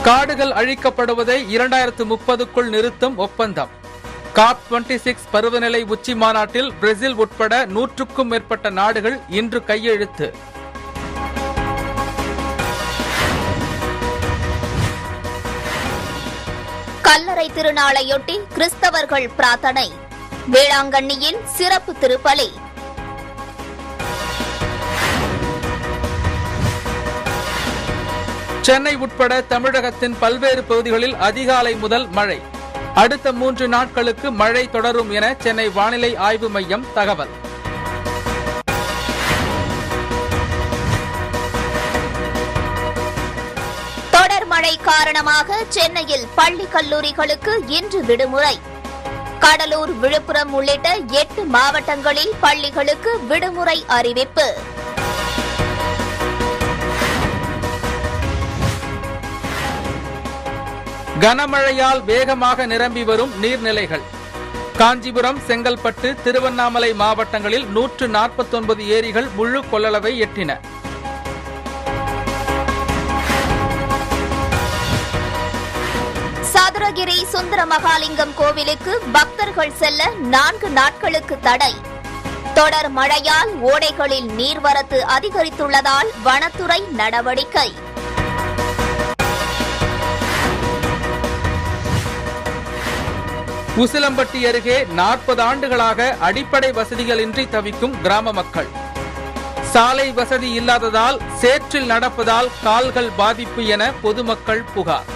காடுகள் அழிக்கப்படுவதை இரண்டாயிரத்து முப்பதுக்குள் நிறுத்தும் ஒப்பந்தம் காப் 26 சிக்ஸ் பருவநிலை உச்சி மாநாட்டில் பிரேசில் உட்பட நூற்றுக்கும் மேற்பட்ட நாடுகள் இன்று கையெழுத்து கல்லறை திருநாளையொட்டி கிறிஸ்தவர்கள் பிரார்த்தனை வேளாங்கண்ணியில் சிறப்பு திருப்பலி சென்னை உட்பட தமிழகத்தின் பல்வேறு பகுதிகளில் அதிகாலை முதல் மழை அடுத்த மூன்று நாட்களுக்கு மழை தொடரும் என சென்னை வானிலை ஆய்வு மையம் தகவல் தொடர் மழை காரணமாக சென்னையில் பள்ளி கல்லூரிகளுக்கு இன்று விடுமுறை கடலூர் விழுப்புரம் உள்ளிட்ட எட்டு மாவட்டங்களில் பள்ளிகளுக்கு விடுமுறை அறிவிப்பு கனமழையால் வேகமாக நிரம்பி வரும் நீர்நிலைகள் காஞ்சிபுரம் செங்கல்பட்டு திருவண்ணாமலை மாவட்டங்களில் நூற்று நாற்பத்தொன்பது ஏரிகள் முழு கொள்ளளவை எட்டின சதுரகிரி சுந்தர மகாலிங்கம் கோவிலுக்கு பக்தர்கள் செல்ல நான்கு நாட்களுக்கு தடை தொடர் மழையால் ஓடைகளில் நீர்வரத்து அதிகரித்துள்ளதால் வனத்துறை நடவடிக்கை உசிலம்பட்டி அருகே நாற்பது ஆண்டுகளாக அடிப்படை வசதிகளின்றி தவிக்கும் கிராம மக்கள் சாலை வசதி இல்லாததால் சேற்றில் நடப்பதால் கால்கள் பாதிப்பு என பொதுமக்கள் புகார்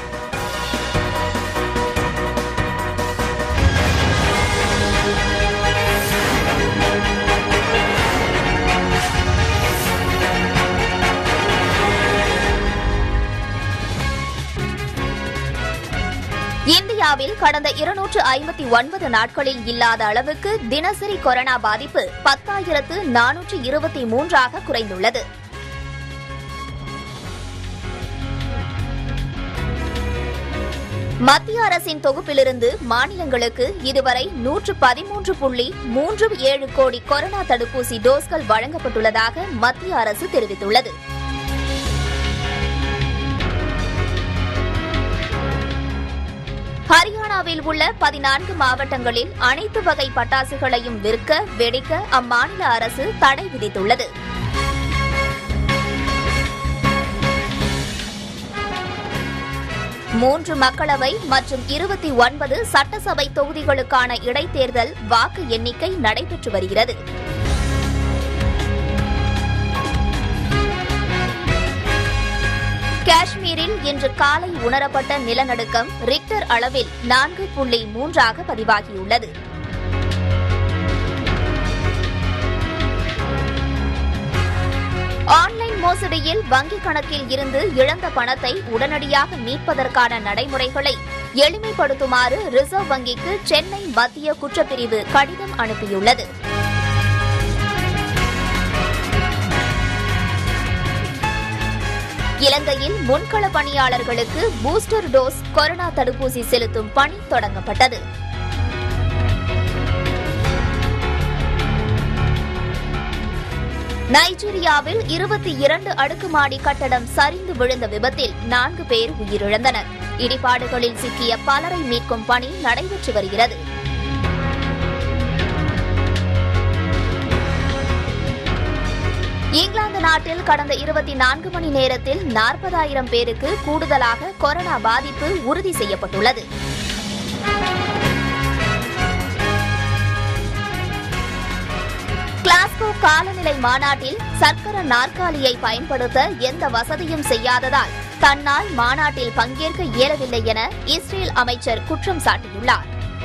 இந்தியாவில் கடந்த இருநூற்று ஐம்பத்தி ஒன்பது நாட்களில் இல்லாத அளவுக்கு தினசரி கொரோனா பாதிப்பு பத்தாயிரத்து நானூற்று இருபத்தி மூன்றாக குறைந்துள்ளது மத்திய அரசின் தொகுப்பிலிருந்து மாநிலங்களுக்கு இதுவரை நூற்று பதிமூன்று புள்ளி மூன்று ஏழு கோடி கொரோனா தடுப்பூசி டோஸ்கள் வழங்கப்பட்டுள்ளதாக மத்திய அரசு தெரிவித்துள்ளது ஹரியானாவில் உள்ள பதினான்கு மாவட்டங்களில் அனைத்து வகை பட்டாசுகளையும் விற்க வெடிக்க அம்மாநில அரசு தடை விதித்துள்ளது மூன்று மக்களவை மற்றும் இருபத்தி ஒன்பது சட்டசபை தொகுதிகளுக்கான இடைத்தேர்தல் வாக்கு எண்ணிக்கை நடைபெற்று வருகிறது காஷ்மீரில் இன்று காலை உணரப்பட்ட நிலநடுக்கம் ரிக்டர் அளவில் நான்கு புள்ளி மூன்றாக பதிவாகியுள்ளது ஆன்லைன் மோசடியில் வங்கிக் கணக்கில் இருந்து இழந்த பணத்தை உடனடியாக மீட்பதற்கான நடைமுறைகளை எளிமைப்படுத்துமாறு ரிசர்வ் வங்கிக்கு சென்னை மத்திய குற்றப்பிரிவு கடிதம் அனுப்பியுள்ளது இலங்கையில் முன்கள பணியாளர்களுக்கு பூஸ்டர் டோஸ் கொரோனா தடுப்பூசி செலுத்தும் பணி தொடங்கப்பட்டது நைஜீரியாவில் இருபத்தி இரண்டு அடுக்குமாடி கட்டடம் சரிந்து விழுந்த விபத்தில் நான்கு பேர் உயிரிழந்தனர் இடிபாடுகளில் சிக்கிய பலரை மீட்கும் பணி நடைபெற்று வருகிறது இங்கிலாந்து நாட்டில் கடந்த இருபத்தி நான்கு மணி நேரத்தில் நாற்பதாயிரம் பேருக்கு கூடுதலாக கொரோனா பாதிப்பு உறுதி செய்யப்பட்டுள்ளது கிளாஸ்கோ காலநிலை மாநாட்டில் சர்க்கர நாற்காலியை பயன்படுத்த எந்த வசதியும் செய்யாததால் தன்னால் மாநாட்டில் பங்கேற்க இயலவில்லை என இஸ்ரேல் அமைச்சர் குற்றம் சாட்டியுள்ளார்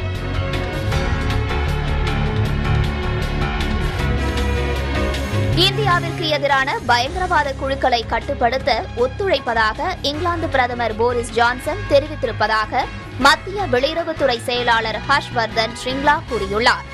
இந்தியாவிற்கு எதிரான பயங்கரவாத குழுக்களை கட்டுப்படுத்த ஒத்துழைப்பதாக இங்கிலாந்து பிரதமர் போரிஸ் ஜான்சன் தெரிவித்திருப்பதாக மத்திய வெளியுறவுத்துறை செயலாளர் ஹர்ஷ்வர்தன் ஸ்ரிங்லா கூறியுள்ளார்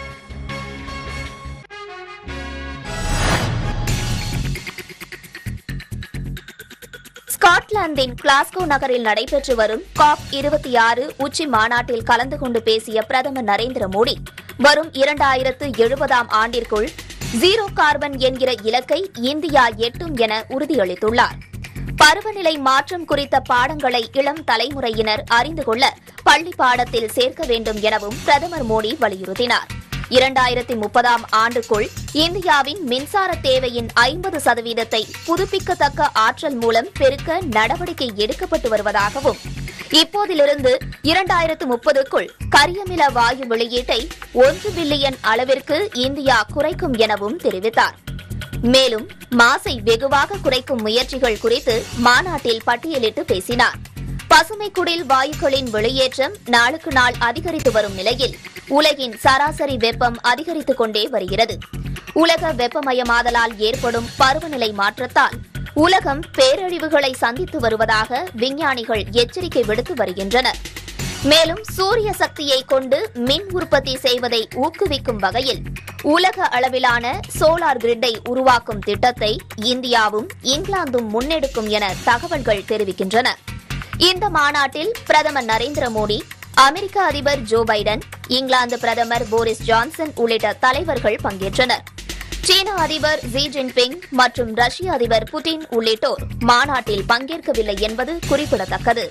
ஸ்காட்லாந்தின் கிளாஸ்கோ நகரில் நடைபெற்று வரும் காப் இருபத்தி ஆறு உச்சி மாநாட்டில் கலந்து கொண்டு பேசிய பிரதமர் நரேந்திர மோடி வரும் இரண்டாயிரத்து எழுபதாம் ஆண்டிற்குள் ஜீரோ கார்பன் என்கிற இலக்கை இந்தியா எட்டும் என உறுதியளித்துள்ளார் பருவநிலை மாற்றம் குறித்த பாடங்களை இளம் தலைமுறையினர் அறிந்து கொள்ள பள்ளி பாடத்தில் சேர்க்க வேண்டும் எனவும் பிரதமர் மோடி வலியுறுத்தினார் இரண்டாயிரத்தி முப்பதாம் ஆண்டுக்குள் இந்தியாவின் மின்சார தேவையின் ஐம்பது சதவீதத்தை புதுப்பிக்கத்தக்க ஆற்றல் மூலம் பெருக்க நடவடிக்கை எடுக்கப்பட்டு வருவதாகவும் இப்போதிலிருந்து இரண்டாயிரத்து முப்பதுக்குள் கரியமில வாயு வெளியீட்டை ஒன்று பில்லியன் அளவிற்கு இந்தியா குறைக்கும் எனவும் தெரிவித்தார் மேலும் மாசை வெகுவாக குறைக்கும் முயற்சிகள் குறித்து மாநாட்டில் பட்டியலிட்டு பேசினார் பசுமை குடில் வாயுக்களின் வெளியேற்றம் நாளுக்கு நாள் அதிகரித்து வரும் நிலையில் உலகின் சராசரி வெப்பம் அதிகரித்துக் கொண்டே வருகிறது உலக வெப்பமயமாதலால் ஏற்படும் பருவநிலை மாற்றத்தால் உலகம் பேரழிவுகளை சந்தித்து வருவதாக விஞ்ஞானிகள் எச்சரிக்கை விடுத்து வருகின்றனர் மேலும் சூரிய சக்தியை கொண்டு மின் உற்பத்தி செய்வதை ஊக்குவிக்கும் வகையில் உலக அளவிலான சோலார் கிரிட்டை உருவாக்கும் திட்டத்தை இந்தியாவும் இங்கிலாந்தும் முன்னெடுக்கும் என தகவல்கள் தெரிவிக்கின்றன இந்த மாநாட்டில் பிரதமர் நரேந்திர மோடி அமெரிக்க அதிபர் ஜோ பைடன் இங்கிலாந்து பிரதமர் போரிஸ் ஜான்சன் உள்ளிட்ட தலைவர்கள் பங்கேற்றனர் சீன அதிபர் ஜி ஜின்பிங் மற்றும் ரஷ்ய அதிபர் புட்டின் உள்ளிட்டோர் மாநாட்டில் பங்கேற்கவில்லை என்பது குறிப்பிடத்தக்கது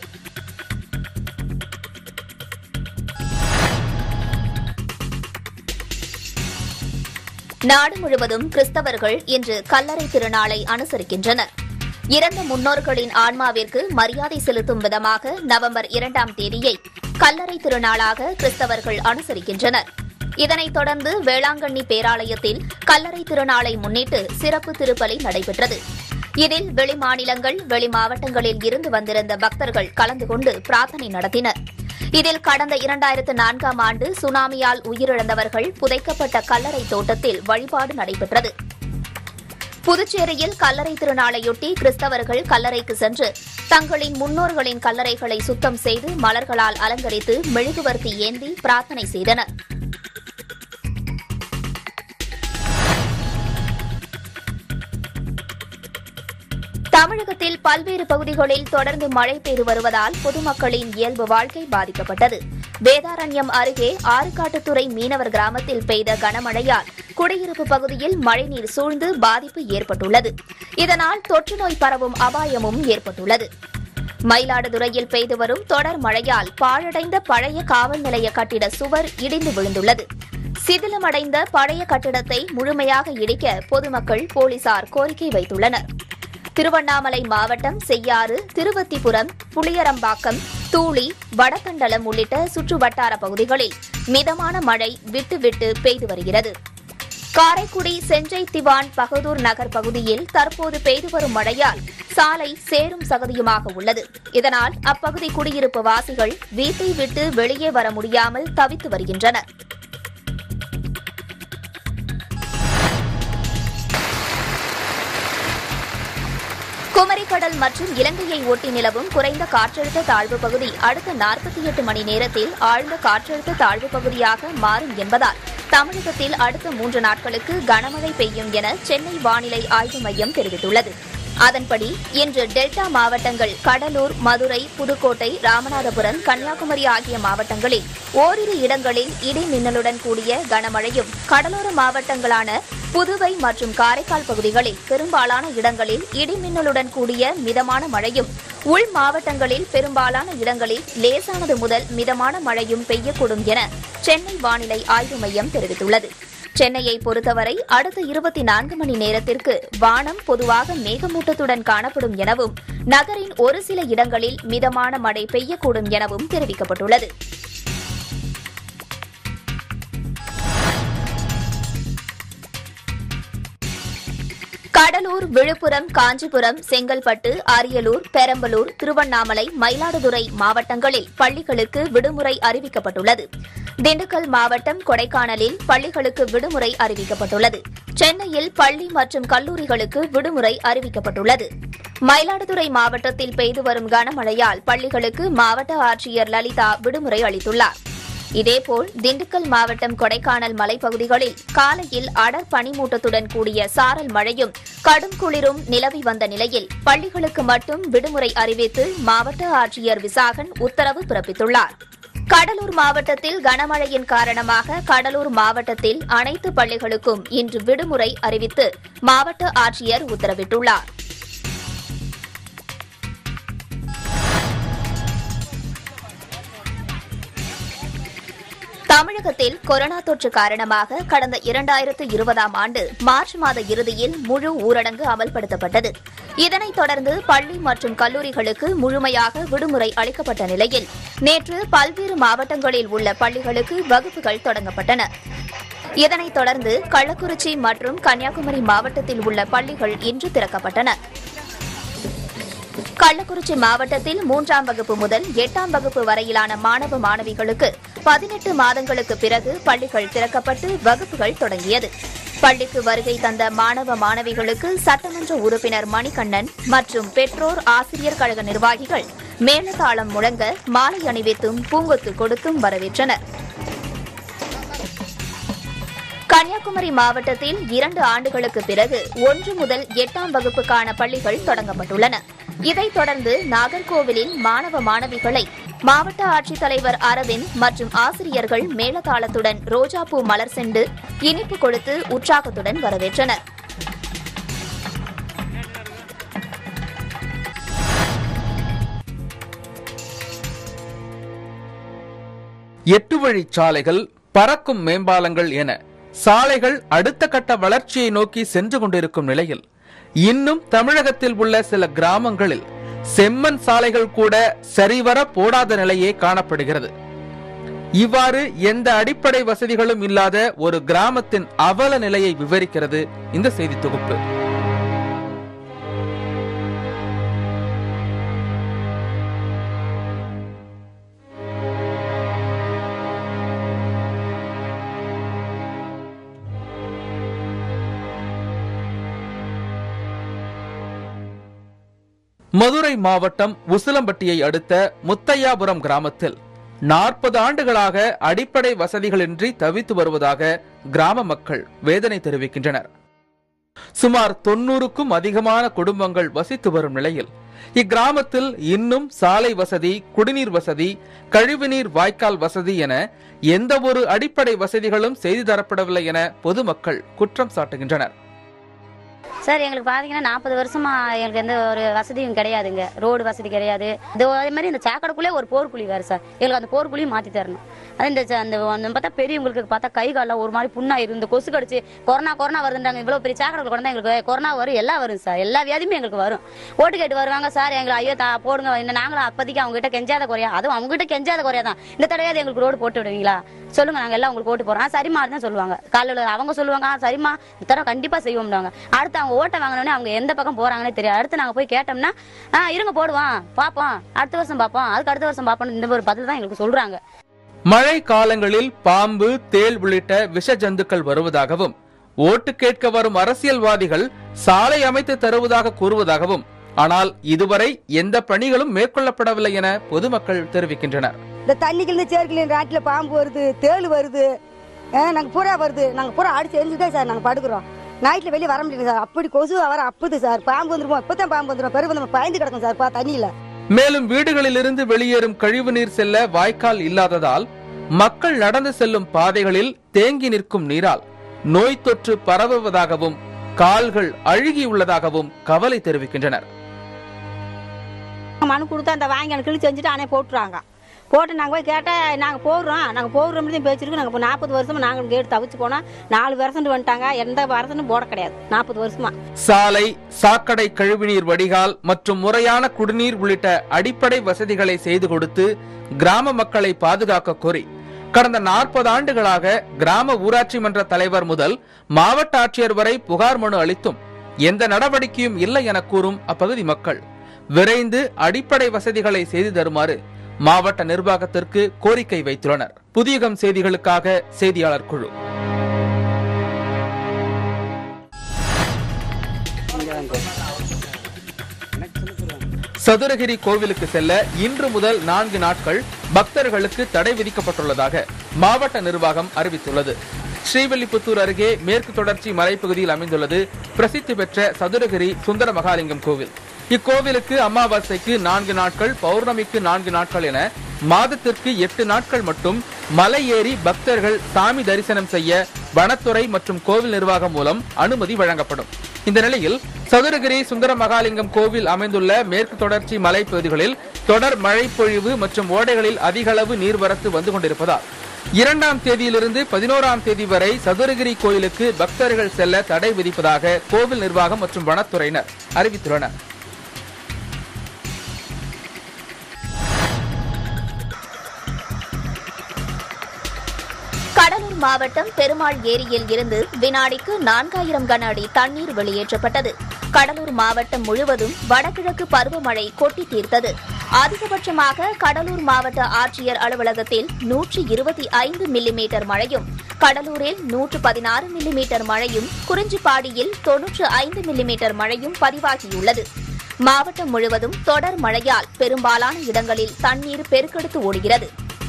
நாடு முழுவதும் கிறிஸ்தவர்கள் இன்று கல்லறை திருநாளை அனுசரிக்கின்றனர் இறந்த முன்னோர்களின் ஆன்மாவிற்கு மரியாதை செலுத்தும் விதமாக நவம்பர் இரண்டாம் தேதியை கல்லறை திருநாளாக கிறிஸ்தவர்கள் அனுசரிக்கின்றனர் இதனைத் தொடர்ந்து வேளாங்கண்ணி பேராலயத்தில் கல்லறை திருநாளை முன்னிட்டு சிறப்பு திருப்பலி நடைபெற்றது இதில் வெளி மாநிலங்கள் வெளி மாவட்டங்களில் இருந்து வந்திருந்த பக்தர்கள் கலந்து கொண்டு பிரார்த்தனை நடத்தினர் இதில் கடந்த இரண்டாயிரத்து நான்காம் ஆண்டு சுனாமியால் உயிரிழந்தவர்கள் புதைக்கப்பட்ட கல்லறை தோட்டத்தில் வழிபாடு நடைபெற்றது புதுச்சேரியில் கல்லறை திருநாளையொட்டி கிறிஸ்தவர்கள் கல்லறைக்கு சென்று தங்களின் முன்னோர்களின் கல்லறைகளை சுத்தம் செய்து மலர்களால் அலங்கரித்து மெழுகுவர்த்தி ஏந்தி பிரார்த்தனை செய்தனர் தமிழகத்தில் பல்வேறு பகுதிகளில் தொடர்ந்து மழை பெய்து வருவதால் பொதுமக்களின் இயல்பு வாழ்க்கை பாதிக்கப்பட்டது வேதாரண்யம் அருகே ஆறுகாட்டுத்துறை மீனவர் கிராமத்தில் பெய்த கனமழையால் குடியிருப்பு பகுதியில் மழைநீர் சூழ்ந்து பாதிப்பு ஏற்பட்டுள்ளது இதனால் தொற்று நோய் பரவும் அபாயமும் ஏற்பட்டுள்ளது மயிலாடுதுறையில் பெய்து வரும் தொடர் மழையால் பாழடைந்த பழைய காவல் நிலைய கட்டிட சுவர் இடிந்து விழுந்துள்ளது சிதிலமடைந்த பழைய கட்டிடத்தை முழுமையாக இடிக்க பொதுமக்கள் போலீசார் கோரிக்கை வைத்துள்ளனர் திருவண்ணாமலை மாவட்டம் செய்யாறு திருவத்திபுரம் புளியரம்பாக்கம் தூளி வடகண்டலம் உள்ளிட்ட சுற்றுவட்டார பகுதிகளில் மிதமான மழை விட்டு விட்டு பெய்து வருகிறது காரைக்குடி செஞ்சை திவான் பகதூர் நகர் பகுதியில் தற்போது பெய்து வரும் மழையால் சாலை சேரும் சகதியுமாக உள்ளது இதனால் அப்பகுதி குடியிருப்பு வாசிகள் வீட்டை விட்டு வெளியே வர முடியாமல் தவித்து வருகின்றனர் குமரிக்கடல் மற்றும் இலங்கையை ஒட்டி நிலவும் குறைந்த காற்றழுத்த தாழ்வு பகுதி அடுத்த நாற்பத்தி எட்டு மணி நேரத்தில் ஆழ்ந்த காற்றழுத்த தாழ்வு பகுதியாக மாறும் என்பதால் தமிழகத்தில் அடுத்த மூன்று நாட்களுக்கு கனமழை பெய்யும் என சென்னை வானிலை ஆய்வு மையம் தெரிவித்துள்ளது அதன்படி இன்று டெல்டா மாவட்டங்கள் கடலூர் மதுரை புதுக்கோட்டை ராமநாதபுரம் கன்னியாகுமரி ஆகிய மாவட்டங்களில் ஓரிரு இடங்களில் இடி மின்னலுடன் கூடிய கனமழையும் கடலோர மாவட்டங்களான புதுவை மற்றும் காரைக்கால் பகுதிகளில் பெரும்பாலான இடங்களில் இடி மின்னலுடன் கூடிய மிதமான மழையும் உள் மாவட்டங்களில் பெரும்பாலான இடங்களில் லேசானது முதல் மிதமான மழையும் பெய்யக்கூடும் என சென்னை வானிலை ஆய்வு மையம் தெரிவித்துள்ளது சென்னையை பொறுத்தவரை அடுத்த இருபத்தி நான்கு மணி நேரத்திற்கு வானம் பொதுவாக மேகமூட்டத்துடன் காணப்படும் எனவும் நகரின் ஒரு சில இடங்களில் மிதமான மழை பெய்யக்கூடும் எனவும் தெரிவிக்கப்பட்டுள்ளது கடலூர் விழுப்புரம் காஞ்சிபுரம் செங்கல்பட்டு அரியலூர் பெரம்பலூர் திருவண்ணாமலை மயிலாடுதுறை மாவட்டங்களில் பள்ளிகளுக்கு விடுமுறை அறிவிக்கப்பட்டுள்ளது திண்டுக்கல் மாவட்டம் கொடைக்கானலில் பள்ளிகளுக்கு விடுமுறை அறிவிக்கப்பட்டுள்ளது சென்னையில் பள்ளி மற்றும் கல்லூரிகளுக்கு விடுமுறை அறிவிக்கப்பட்டுள்ளது மயிலாடுதுறை மாவட்டத்தில் பெய்து வரும் கனமழையால் பள்ளிகளுக்கு மாவட்ட ஆட்சியர் லலிதா விடுமுறை அளித்துள்ளார் இதேபோல் திண்டுக்கல் மாவட்டம் கொடைக்கானல் மலைப்பகுதிகளில் காலையில் அடர் பனிமூட்டத்துடன் கூடிய சாரல் மழையும் கடும் குளிரும் நிலவி வந்த நிலையில் பள்ளிகளுக்கு மட்டும் விடுமுறை அறிவித்து மாவட்ட ஆட்சியர் விசாகன் உத்தரவு பிறப்பித்துள்ளார் கடலூர் மாவட்டத்தில் கனமழையின் காரணமாக கடலூர் மாவட்டத்தில் அனைத்து பள்ளிகளுக்கும் இன்று விடுமுறை அறிவித்து மாவட்ட ஆட்சியர் உத்தரவிட்டுள்ளார் தமிழகத்தில் கொரோனா தொற்று காரணமாக கடந்த இரண்டாயிரத்து இருபதாம் ஆண்டு மார்ச் மாத இறுதியில் முழு ஊரடங்கு அமல்படுத்தப்பட்டது இதனைத் தொடர்ந்து பள்ளி மற்றும் கல்லூரிகளுக்கு முழுமையாக விடுமுறை அளிக்கப்பட்ட நிலையில் நேற்று பல்வேறு மாவட்டங்களில் உள்ள பள்ளிகளுக்கு வகுப்புகள் தொடங்கப்பட்டன இதனைத் தொடர்ந்து கள்ளக்குறிச்சி மற்றும் கன்னியாகுமரி மாவட்டத்தில் உள்ள பள்ளிகள் இன்று திறக்கப்பட்டன கள்ளக்குறிச்சி மாவட்டத்தில் மூன்றாம் வகுப்பு முதல் எட்டாம் வகுப்பு வரையிலான மாணவ மாணவிகளுக்கு பதினெட்டு மாதங்களுக்கு பிறகு பள்ளிகள் திறக்கப்பட்டு வகுப்புகள் தொடங்கியது பள்ளிக்கு வருகை தந்த மாணவ மாணவிகளுக்கு சட்டமன்ற உறுப்பினர் மணிகண்ணன் மற்றும் பெற்றோர் ஆசிரியர் கழக நிர்வாகிகள் மேளதாளம் முழங்க மாலை அணிவித்தும் பூங்கொத்து கொடுத்தும் வரவேற்றனர் கன்னியாகுமரி மாவட்டத்தில் இரண்டு ஆண்டுகளுக்கு பிறகு ஒன்று முதல் எட்டாம் வகுப்புக்கான பள்ளிகள் தொடங்கப்பட்டுள்ளன இதைத் தொடர்ந்து நாகர்கோவிலில் மாணவ மாணவிகளை மாவட்ட ஆட்சித்தலைவர் அரவிந்த் மற்றும் ஆசிரியர்கள் மேளதாளத்துடன் ரோஜாப்பூ மலர் சென்று இனிப்பு கொடுத்து உற்சாகத்துடன் வரவேற்றனர் எட்டு வழிச் சாலைகள் பறக்கும் மேம்பாலங்கள் என சாலைகள் அடுத்த கட்ட வளர்ச்சியை நோக்கி சென்று கொண்டிருக்கும் நிலையில் இன்னும் தமிழகத்தில் உள்ள சில கிராமங்களில் செம்மண் சாலைகள் கூட சரிவர போடாத நிலையே காணப்படுகிறது இவ்வாறு எந்த அடிப்படை வசதிகளும் இல்லாத ஒரு கிராமத்தின் அவல நிலையை விவரிக்கிறது இந்த செய்தி தொகுப்பு மதுரை மாவட்டம் உசிலம்பட்டியை அடுத்த முத்தையாபுரம் கிராமத்தில் நாற்பது ஆண்டுகளாக அடிப்படை வசதிகளின்றி தவித்து வருவதாக கிராம மக்கள் வேதனை தெரிவிக்கின்றனர் சுமார் தொன்னூறுக்கும் அதிகமான குடும்பங்கள் வசித்து வரும் நிலையில் இக்கிராமத்தில் இன்னும் சாலை வசதி குடிநீர் வசதி கழிவுநீர் வாய்க்கால் வசதி என எந்த ஒரு அடிப்படை வசதிகளும் செய்து தரப்படவில்லை என பொதுமக்கள் குற்றம் சாட்டுகின்றனர் சார் எங்களுக்கு பார்த்தீங்கன்னா நாற்பது வருஷமா எங்களுக்கு எந்த ஒரு வசதியும் கிடையாதுங்க ரோடு வசதி கிடையாது இது அதே மாதிரி இந்த சாக்கடைக்குள்ளே ஒரு போர்க்குழி வேறு சார் எங்களுக்கு அந்த போர்க்குழியும் மாற்றி தரணும் அது இந்த ச- அந்த அந்த பார்த்தா பெரியவங்களுக்கு பார்த்தா கை காலில் ஒரு மாதிரி புண்ணா இருந்து கொசு கடிச்சு கொரோனா கொரோனா வருதுன்றாங்க இவ்வளோ பெரிய சாக்கடை கொண்டு எங்களுக்கு கொரோனா வரும் எல்லாம் வரும் சார் எல்லா வியாதியுமே எங்களுக்கு வரும் ஓட்டு கேட்டு வருவாங்க சார் எங்களை ஐயோ தா போடுங்க இந்த நாங்களும் அப்போதைக்கு அவங்க கிட்ட கெஞ்சாத குறையா அதுவும் அவங்க கிட்ட கெஞ்சாத குறையா தான் இந்த தடவையாவது எங்களுக்கு ரோடு போட்டு விடுவீங்களா சொல்லுங்க நாங்க எல்லாம் உங்களுக்கு ஓட்டு போறோம் ஆ, சரிம்மா தான் சொல்லுவாங்க காலையில் அவங்க சொல்லுவாங்க ஆ, சரிம்மா இந்த தடவை கண்டிப்பா செய்வோம்னாங்க அடுத்து அவங்க ஓட்டை வாங்கினோடனே அவங்க எந்த பக்கம் போறாங்கன்னே தெரியாது அடுத்து நாங்க போய் கேட்டோம்னா ஆ இருங்க போடுவோம் பார்ப்போம் அடுத்த வருஷம் பார்ப்போம் அதுக்கு அடுத்த வருஷம் பார்ப்போம் இந்த ஒரு பதில் தான் எங்களுக்கு சொல்றாங்க மழை காலங்களில் பாம்பு தேள் உள்ளிட்ட விஷ ஜந்துக்கள் வருவதாகவும் ஓட்டு கேட்க வரும் அரசியல்வாதிகள் சாலை அமைத்து தருவதாக கூறுவதாகவும் ஆனால் இதுவரை எந்த பணிகளும் மேற்கொள்ளப்படவில்லை என பொதுமக்கள் தெரிவிக்கின்றனர் இந்த தண்ணிக்குள்ள சேர்க்கல ராட்டில் பாம்பு வருது தேள் வருது நாங்கள் புறா வருது நாங்கள் புறா அடிச்சு எரிஞ்சுட்டே சார் நாங்கள் படுக்கிறோம் நைட்டில் வெளியே வர முடியல சார் அப்படி கொசு வர அப்புது சார் பாம்பு வந்துருமோ இப்போ தான் பாம்பு வந்துடும் பிறகு நம்ம பயந்து கிடக்கும் சார் பா தண்ணியில் மேலும் வீடுகளிலிருந்து வெளியேறும் கழிவுநீர் செல்ல வாய்க்கால் இல்லாததால் மக்கள் நடந்து செல்லும் பாதைகளில் தேங்கி நிற்கும் நீரால் நோய் தொற்று பரவுவதாகவும் கால்கள் அழுகியுள்ளதாகவும் கவலை தெரிவிக்கின்றனர் மனு கொடுத்து அந்த வாங்கி எனக்கு கிழிச்சு செஞ்சுட்டு அணை போட்டுறாங்க போட்டு நாங்கள் போய் கேட்டால் நாங்கள் போடுறோம் நாங்கள் போடுறோம் தான் பேச்சிருக்கோம் நாங்கள் இப்போ நாற்பது வருஷமா நாங்கள் கேட்டு தவிச்சு போனால் நாலு வருஷம் வந்துட்டாங்க எந்த வருஷமும் போட கிடையாது நாற்பது வருஷமா சாலை சாக்கடை கழிவுநீர் வடிகால் மற்றும் முறையான குடிநீர் உள்ளிட்ட அடிப்படை வசதிகளை செய்து கொடுத்து கிராம மக்களை பாதுகாக்க கோரி கடந்த நாற்பது ஆண்டுகளாக கிராம ஊராட்சி மன்ற தலைவர் முதல் மாவட்ட ஆட்சியர் வரை புகார் மனு அளித்தும் எந்த நடவடிக்கையும் இல்லை என கூறும் அப்பகுதி மக்கள் விரைந்து அடிப்படை வசதிகளை செய்து தருமாறு மாவட்ட நிர்வாகத்திற்கு கோரிக்கை வைத்துள்ளனர் புதியகம் செய்திகளுக்காக செய்தியாளர் குழு சதுரகிரி கோவிலுக்கு செல்ல இன்று முதல் நான்கு நாட்கள் பக்தர்களுக்கு தடை விதிக்கப்பட்டுள்ளதாக மாவட்ட நிர்வாகம் அறிவித்துள்ளது ஸ்ரீவில்லிபுத்தூர் அருகே மேற்கு தொடர்ச்சி மலைப்பகுதியில் அமைந்துள்ளது பிரசித்தி பெற்ற சதுரகிரி சுந்தர மகாலிங்கம் கோவில் இக்கோவிலுக்கு அமாவாசைக்கு நான்கு நாட்கள் பௌர்ணமிக்கு நான்கு நாட்கள் என மாதத்திற்கு எட்டு நாட்கள் மட்டும் மலை ஏறி பக்தர்கள் சாமி தரிசனம் செய்ய வனத்துறை மற்றும் கோவில் நிர்வாகம் மூலம் அனுமதி வழங்கப்படும் இந்த நிலையில் சதுரகிரி சுந்தர மகாலிங்கம் கோவில் அமைந்துள்ள மேற்கு தொடர்ச்சி மலைப்பகுதிகளில் தொடர் மழை பொழிவு மற்றும் ஓடைகளில் அதிக அளவு நீர்வரத்து வந்து கொண்டிருப்பதால் இரண்டாம் தேதியிலிருந்து பதினோராம் தேதி வரை சதுரகிரி கோயிலுக்கு பக்தர்கள் செல்ல தடை விதிப்பதாக கோவில் நிர்வாகம் மற்றும் வனத்துறையினர் அறிவித்துள்ளனர் கடலூர் மாவட்டம் பெருமாள் ஏரியில் இருந்து வினாடிக்கு நான்காயிரம் கன அடி தண்ணீர் வெளியேற்றப்பட்டது கடலூர் மாவட்டம் முழுவதும் வடகிழக்கு பருவமழை கொட்டி தீர்த்தது அதிகபட்சமாக கடலூர் மாவட்ட ஆட்சியர் அலுவலகத்தில் நூற்றி இருபத்தி ஐந்து மில்லிமீட்டர் மழையும் கடலூரில் நூற்று பதினாறு மில்லிமீட்டர் மழையும் குறிஞ்சிப்பாடியில் தொன்னூற்று ஐந்து மில்லிமீட்டர் மழையும் பதிவாகியுள்ளது மாவட்டம் முழுவதும் தொடர் மழையால் பெரும்பாலான இடங்களில் தண்ணீர் பெருக்கெடுத்து ஓடுகிறது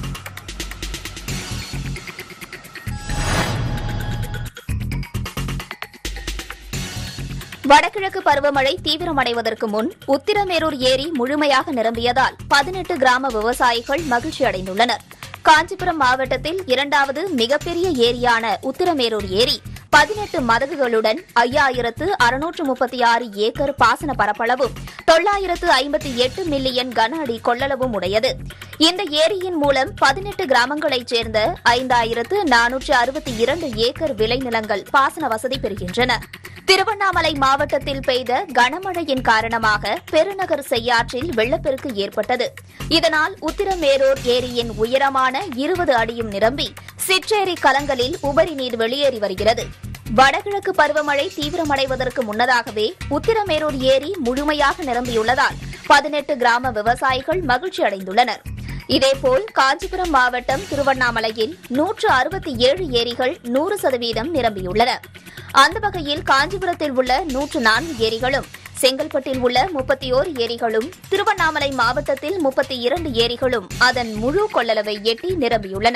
வடகிழக்கு பருவமழை தீவிரமடைவதற்கு முன் உத்திரமேரூர் ஏரி முழுமையாக நிரம்பியதால் பதினெட்டு கிராம விவசாயிகள் மகிழ்ச்சி அடைந்துள்ளனர் காஞ்சிபுரம் மாவட்டத்தில் இரண்டாவது மிகப்பெரிய ஏரியான உத்திரமேரூர் ஏரி பதினெட்டு மதகுகளுடன் ஐயாயிரத்து அறுநூற்று முப்பத்தி ஆறு ஏக்கர் பாசன பரப்பளவும் தொள்ளாயிரத்து ஐம்பத்தி எட்டு மில்லியன் கன அடி கொள்ளளவும் உடையது இந்த ஏரியின் மூலம் பதினெட்டு கிராமங்களைச் சேர்ந்த ஐந்தாயிரத்து நானூற்று அறுபத்தி இரண்டு ஏக்கர் விளைநிலங்கள் பாசன வசதி பெறுகின்றன திருவண்ணாமலை மாவட்டத்தில் பெய்த கனமழையின் காரணமாக பெருநகர் செய்யாற்றில் வெள்ளப்பெருக்கு ஏற்பட்டது இதனால் உத்திரமேரூர் ஏரியின் உயரமான இருபது அடியும் நிரம்பி சிற்றேரி கலங்களில் உபரி நீர் வெளியேறி வருகிறது வடகிழக்கு பருவமழை தீவிரமடைவதற்கு முன்னதாகவே உத்திரமேரூர் ஏரி முழுமையாக நிரம்பியுள்ளதால் பதினெட்டு கிராம விவசாயிகள் மகிழ்ச்சி அடைந்துள்ளனர் இதேபோல் காஞ்சிபுரம் மாவட்டம் திருவண்ணாமலையில் நூற்று அறுபத்தி ஏழு ஏரிகள் நூறு சதவீதம் நிரம்பியுள்ளன அந்த வகையில் காஞ்சிபுரத்தில் உள்ள நூற்று நான்கு ஏரிகளும் செங்கல்பட்டில் உள்ள முப்பத்தி ஓரு ஏரிகளும் திருவண்ணாமலை மாவட்டத்தில் முப்பத்தி இரண்டு ஏரிகளும் அதன் முழு கொள்ளளவை எட்டி நிரம்பியுள்ளன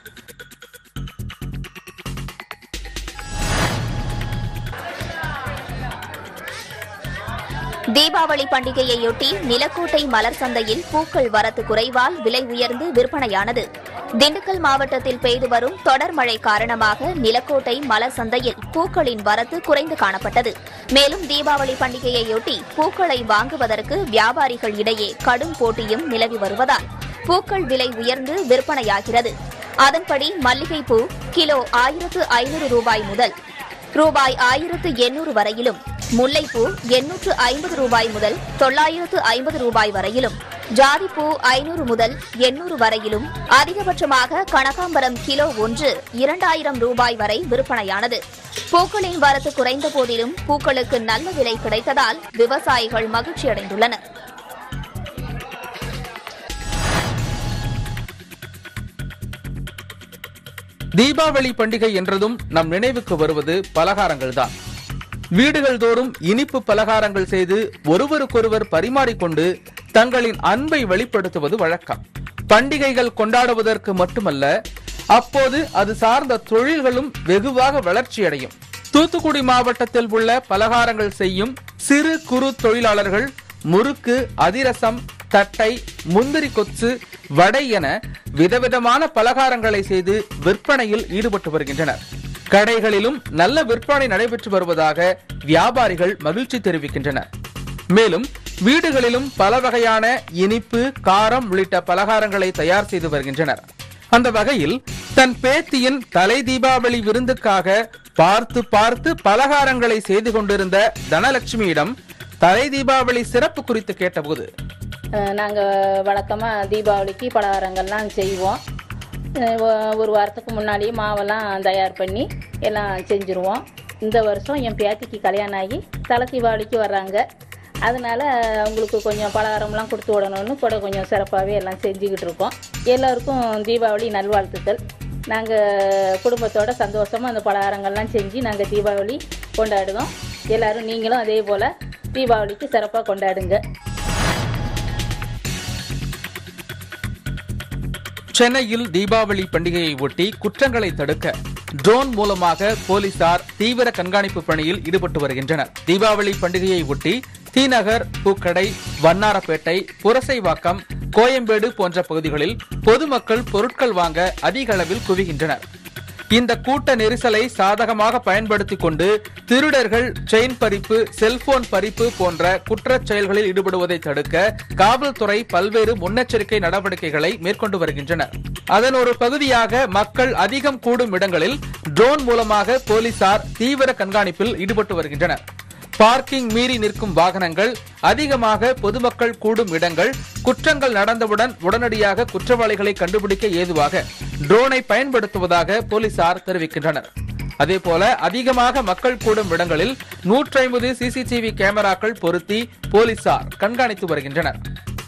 தீபாவளி பண்டிகையையொட்டி நிலக்கோட்டை மலர் சந்தையில் பூக்கள் வரத்து குறைவால் விலை உயர்ந்து விற்பனையானது திண்டுக்கல் மாவட்டத்தில் பெய்து வரும் தொடர் மழை காரணமாக நிலக்கோட்டை மலர் சந்தையில் பூக்களின் வரத்து குறைந்து காணப்பட்டது மேலும் தீபாவளி பண்டிகையையொட்டி பூக்களை வாங்குவதற்கு வியாபாரிகள் இடையே கடும் போட்டியும் நிலவி வருவதால் பூக்கள் விலை உயர்ந்து விற்பனையாகிறது அதன்படி மல்லிகைப்பூ கிலோ ஆயிரத்து ஐநூறு ரூபாய் முதல் ரூபாய் ஆயிரத்து எண்ணூறு வரையிலும் முல்லைப்பூ எண்ணூற்று ஐம்பது ரூபாய் முதல் தொள்ளாயிரத்து ஐம்பது ரூபாய் வரையிலும் ஜாதிப்பூ ஐநூறு முதல் எண்ணூறு வரையிலும் அதிகபட்சமாக கனகாம்பரம் கிலோ ஒன்று இரண்டாயிரம் ரூபாய் வரை விற்பனையானது பூக்களின் வரத்து குறைந்த போதிலும் பூக்களுக்கு நல்ல விலை கிடைத்ததால் விவசாயிகள் மகிழ்ச்சியடைந்துள்ளனர் தீபாவளி பண்டிகை என்றதும் நம் நினைவுக்கு வருவது பலகாரங்கள் தான் வீடுகள் தோறும் இனிப்பு பலகாரங்கள் செய்து ஒருவருக்கொருவர் பரிமாறிக்கொண்டு தங்களின் அன்பை வெளிப்படுத்துவது வழக்கம் பண்டிகைகள் கொண்டாடுவதற்கு மட்டுமல்ல அப்போது அது சார்ந்த தொழில்களும் வெகுவாக வளர்ச்சியடையும் தூத்துக்குடி மாவட்டத்தில் உள்ள பலகாரங்கள் செய்யும் சிறு குறு தொழிலாளர்கள் முறுக்கு அதிரசம் தட்டை முந்திரி கொத்து வடை என விதவிதமான பலகாரங்களை செய்து விற்பனையில் ஈடுபட்டு வருகின்றனர் கடைகளிலும் நல்ல விற்பனை நடைபெற்று வருவதாக வியாபாரிகள் மகிழ்ச்சி தெரிவிக்கின்றனர் மேலும் வீடுகளிலும் பல வகையான இனிப்பு காரம் உள்ளிட்ட பலகாரங்களை தயார் செய்து வருகின்றனர் அந்த வகையில் தன் பேத்தியின் தலை தீபாவளி விருந்துக்காக பார்த்து பார்த்து பலகாரங்களை செய்து கொண்டிருந்த தனலட்சுமியிடம் தலை தீபாவளி சிறப்பு குறித்து கேட்டபோது நாங்கள் வழக்கமாக தீபாவளிக்கு பலகாரங்கள்லாம் செய்வோம் அஹ் ஒ- ஒரு வாரத்துக்கு முன்னாடியே மாவெல்லாம் தயார் பண்ணி எல்லாம் செஞ்சுருவோம் இந்த வருஷம் என் பேத்திக்கு கல்யாணம் ஆகி தலை தீபாவளிக்கு வர்றாங்க அதனால அவங்களுக்கு கொஞ்சம் பலகாரம்லாம் கொடுத்து விடணும்னு கூட கொஞ்சம் சிறப்பாகவே எல்லாம் செஞ்சுக்கிட்டு இருக்கோம் எல்லோருக்கும் தீபாவளி நல்வாழ்த்துக்கள் நாங்கள் குடும்பத்தோட சந்தோஷமாக அந்த பலகாரங்கள்லாம் செஞ்சு நாங்கள் தீபாவளி கொண்டாடுவோம் எல்லாரும் நீங்களும் அதே போல் தீபாவளிக்கு சிறப்பாக கொண்டாடுங்க சென்னையில் தீபாவளி பண்டிகையை ஒட்டி குற்றங்களை தடுக்க ட்ரோன் மூலமாக போலீசார் தீவிர கண்காணிப்பு பணியில் ஈடுபட்டு வருகின்றனர் தீபாவளி பண்டிகையை ஒட்டி தீநகர் பூக்கடை வண்ணாரப்பேட்டை புரசைவாக்கம் கோயம்பேடு போன்ற பகுதிகளில் பொதுமக்கள் பொருட்கள் வாங்க அதிக அளவில் குவிகின்றனர் இந்த கூட்ட நெரிசலை சாதகமாக பயன்படுத்திக் கொண்டு திருடர்கள் செயின் பறிப்பு செல்போன் பறிப்பு போன்ற குற்றச் செயல்களில் ஈடுபடுவதை தடுக்க காவல்துறை பல்வேறு முன்னெச்சரிக்கை நடவடிக்கைகளை மேற்கொண்டு வருகின்றனர் அதன் ஒரு பகுதியாக மக்கள் அதிகம் கூடும் இடங்களில் ட்ரோன் மூலமாக போலீசார் தீவிர கண்காணிப்பில் ஈடுபட்டு வருகின்றனர் பார்க்கிங் மீறி நிற்கும் வாகனங்கள் அதிகமாக பொதுமக்கள் கூடும் இடங்கள் குற்றங்கள் நடந்தவுடன் உடனடியாக குற்றவாளிகளை கண்டுபிடிக்க ஏதுவாக ட்ரோனை பயன்படுத்துவதாக போலீசார் தெரிவிக்கின்றனர் அதேபோல அதிகமாக மக்கள் கூடும் இடங்களில் 150 சிசிடிவி கேமராக்கள் பொருத்தி போலீசார் கண்காணித்து வருகின்றனர்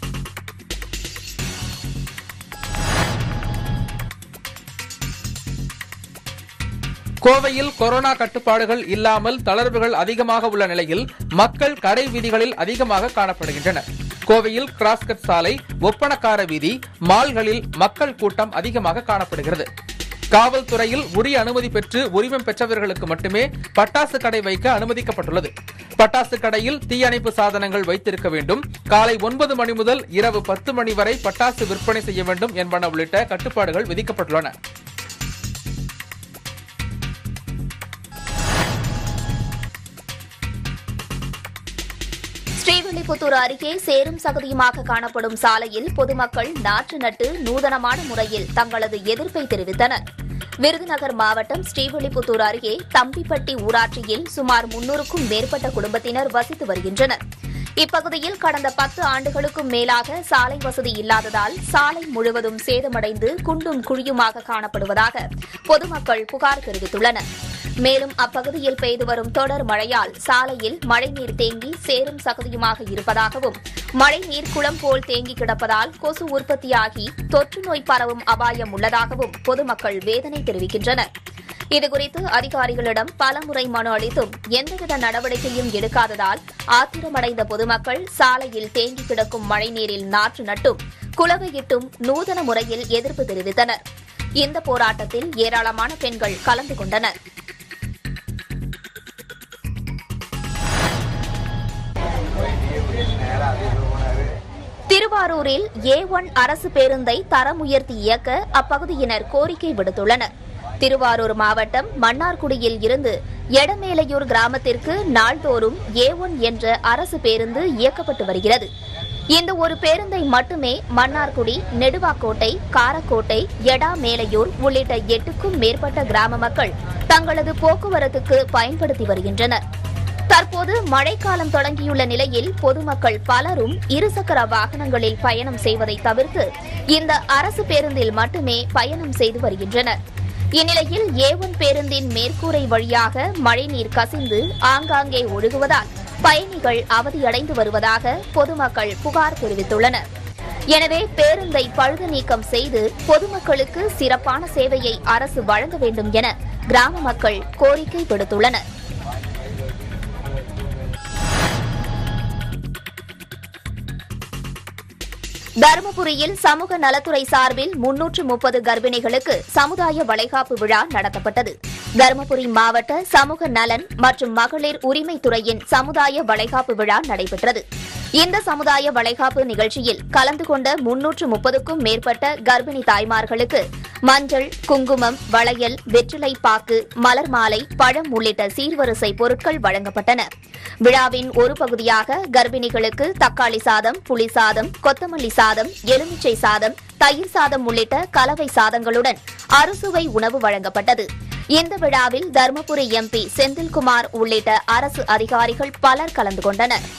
கோவையில் கொரோனா கட்டுப்பாடுகள் இல்லாமல் தளர்வுகள் அதிகமாக உள்ள நிலையில் மக்கள் கடை வீதிகளில் அதிகமாக காணப்படுகின்றனர் கோவையில் கிராஸ்கட் சாலை ஒப்பனக்கார வீதி மால்களில் மக்கள் கூட்டம் அதிகமாக காணப்படுகிறது காவல்துறையில் உரிய அனுமதி பெற்று உரிமம் பெற்றவர்களுக்கு மட்டுமே பட்டாசு கடை வைக்க அனுமதிக்கப்பட்டுள்ளது பட்டாசு கடையில் தீயணைப்பு சாதனங்கள் வைத்திருக்க வேண்டும் காலை ஒன்பது மணி முதல் இரவு பத்து மணி வரை பட்டாசு விற்பனை செய்ய வேண்டும் என்பன உள்ளிட்ட கட்டுப்பாடுகள் விதிக்கப்பட்டுள்ளன ஸ்ரீவில்லிபுத்தூர் அருகே சேரும் சகதியுமாக காணப்படும் சாலையில் பொதுமக்கள் நாற்று நட்டு நூதனமான முறையில் தங்களது எதிர்ப்பை தெரிவித்தனர் விருதுநகர் மாவட்டம் ஸ்ரீவில்லிபுத்தூர் அருகே தம்பிப்பட்டி ஊராட்சியில் சுமார் முன்னூறுக்கும் மேற்பட்ட குடும்பத்தினர் வசித்து வருகின்றனர் இப்பகுதியில் கடந்த பத்து ஆண்டுகளுக்கும் மேலாக சாலை வசதி இல்லாததால் சாலை முழுவதும் சேதமடைந்து குண்டும் குழியுமாக காணப்படுவதாக பொதுமக்கள் புகார் தெரிவித்துள்ளனர் மேலும் அப்பகுதியில் பெய்து வரும் தொடர் மழையால் சாலையில் மழைநீர் தேங்கி சேரும் சகதியுமாக இருப்பதாகவும் மழைநீர் குளம் போல் தேங்கி கிடப்பதால் கொசு உற்பத்தியாகி தொற்று நோய் பரவும் அபாயம் உள்ளதாகவும் பொதுமக்கள் வேதனை தெரிவிக்கின்றனர் இதுகுறித்து அதிகாரிகளிடம் பலமுறை மனு அளித்தும் எந்தவித நடவடிக்கையும் எடுக்காததால் ஆத்திரமடைந்த பொதுமக்கள் சாலையில் தேங்கி கிடக்கும் மழைநீரில் நாற்று நட்டும் குளவையிட்டும் நூதன முறையில் எதிர்ப்பு தெரிவித்தனர் இந்த போராட்டத்தில் ஏராளமான பெண்கள் கலந்து கொண்டனர் திருவாரூரில் ஏ ஒன் அரசு பேருந்தை தரம் உயர்த்தி இயக்க அப்பகுதியினர் கோரிக்கை விடுத்துள்ளனர் திருவாரூர் மாவட்டம் மன்னார்குடியில் இருந்து எடமேலையூர் கிராமத்திற்கு நாள்தோறும் ஏ ஒன் என்ற அரசு பேருந்து இயக்கப்பட்டு வருகிறது இந்த ஒரு பேருந்தை மட்டுமே மன்னார்குடி நெடுவாக்கோட்டை காரக்கோட்டை எடா மேலையூர் உள்ளிட்ட எட்டுக்கும் மேற்பட்ட கிராம மக்கள் தங்களது போக்குவரத்துக்கு பயன்படுத்தி வருகின்றனர் தற்போது மழைக்காலம் தொடங்கியுள்ள நிலையில் பொதுமக்கள் பலரும் இருசக்கர வாகனங்களில் பயணம் செய்வதை தவிர்த்து இந்த அரசு பேருந்தில் மட்டுமே பயணம் செய்து வருகின்றனர் இந்நிலையில் ஏ ஒன் பேருந்தின் மேற்கூரை வழியாக மழைநீர் கசிந்து ஆங்காங்கே ஒழுகுவதால் பயணிகள் அவதியடைந்து வருவதாக பொதுமக்கள் புகார் தெரிவித்துள்ளனர் எனவே பேருந்தை பழுது நீக்கம் செய்து பொதுமக்களுக்கு சிறப்பான சேவையை அரசு வழங்க வேண்டும் என கிராம மக்கள் கோரிக்கை விடுத்துள்ளனர் தருமபுரியில் சமூக நலத்துறை சார்பில் முன்னூற்று முப்பது கர்ப்பிணிகளுக்கு சமுதாய வளைகாப்பு விழா நடத்தப்பட்டது தருமபுரி மாவட்ட சமூக நலன் மற்றும் மகளிர் உரிமைத்துறையின் சமுதாய வளைகாப்பு விழா நடைபெற்றது இந்த சமுதாய வளைகாப்பு நிகழ்ச்சியில் கலந்து கொண்ட முன்னூற்று முப்பதுக்கும் மேற்பட்ட கர்ப்பிணி தாய்மார்களுக்கு மஞ்சள் குங்குமம் வளையல் வெற்றிலை பாக்கு மலர் மாலை பழம் உள்ளிட்ட சீர்வரிசை பொருட்கள் வழங்கப்பட்டன விழாவின் ஒரு பகுதியாக கர்ப்பிணிகளுக்கு தக்காளி சாதம் புளி சாதம் கொத்தமல்லி சாதம் எலுமிச்சை சாதம் தயிர் சாதம் உள்ளிட்ட கலவை சாதங்களுடன் அறுசுவை உணவு வழங்கப்பட்டது இந்த விழாவில் தருமபுரி எம்பி செந்தில்குமார் உள்ளிட்ட அரசு அதிகாரிகள் பலர் கலந்து கொண்டனர்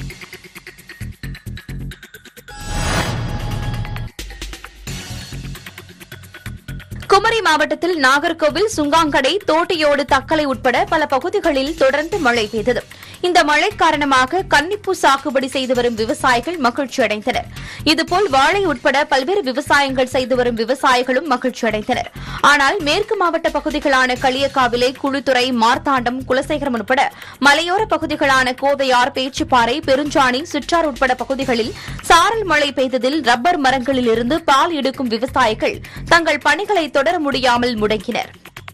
குமரி மாவட்டத்தில் நாகர்கோவில் சுங்காங்கடை தோட்டியோடு தக்கலை உட்பட பல பகுதிகளில் தொடர்ந்து மழை பெய்தது இந்த மழை காரணமாக கன்னிப்பூ சாகுபடி செய்து வரும் விவசாயிகள் மகிழ்ச்சி அடைந்தனர் இதுபோல் வாழை உட்பட பல்வேறு விவசாயங்கள் செய்து வரும் விவசாயிகளும் மகிழ்ச்சி அடைந்தனர் ஆனால் மேற்கு மாவட்ட பகுதிகளான களியக்காவிலை குழுத்துறை மார்த்தாண்டம் குலசேகரம் உட்பட மலையோர பகுதிகளான கோதையார் பேச்சுப்பாறை பெருஞ்சாணி சிற்றார் உட்பட பகுதிகளில் சாரல் மழை பெய்ததில் ரப்பர் மரங்களில் இருந்து பால் எடுக்கும் விவசாயிகள் தங்கள் பணிகளை தொடர முடியாமல் முடங்கினர்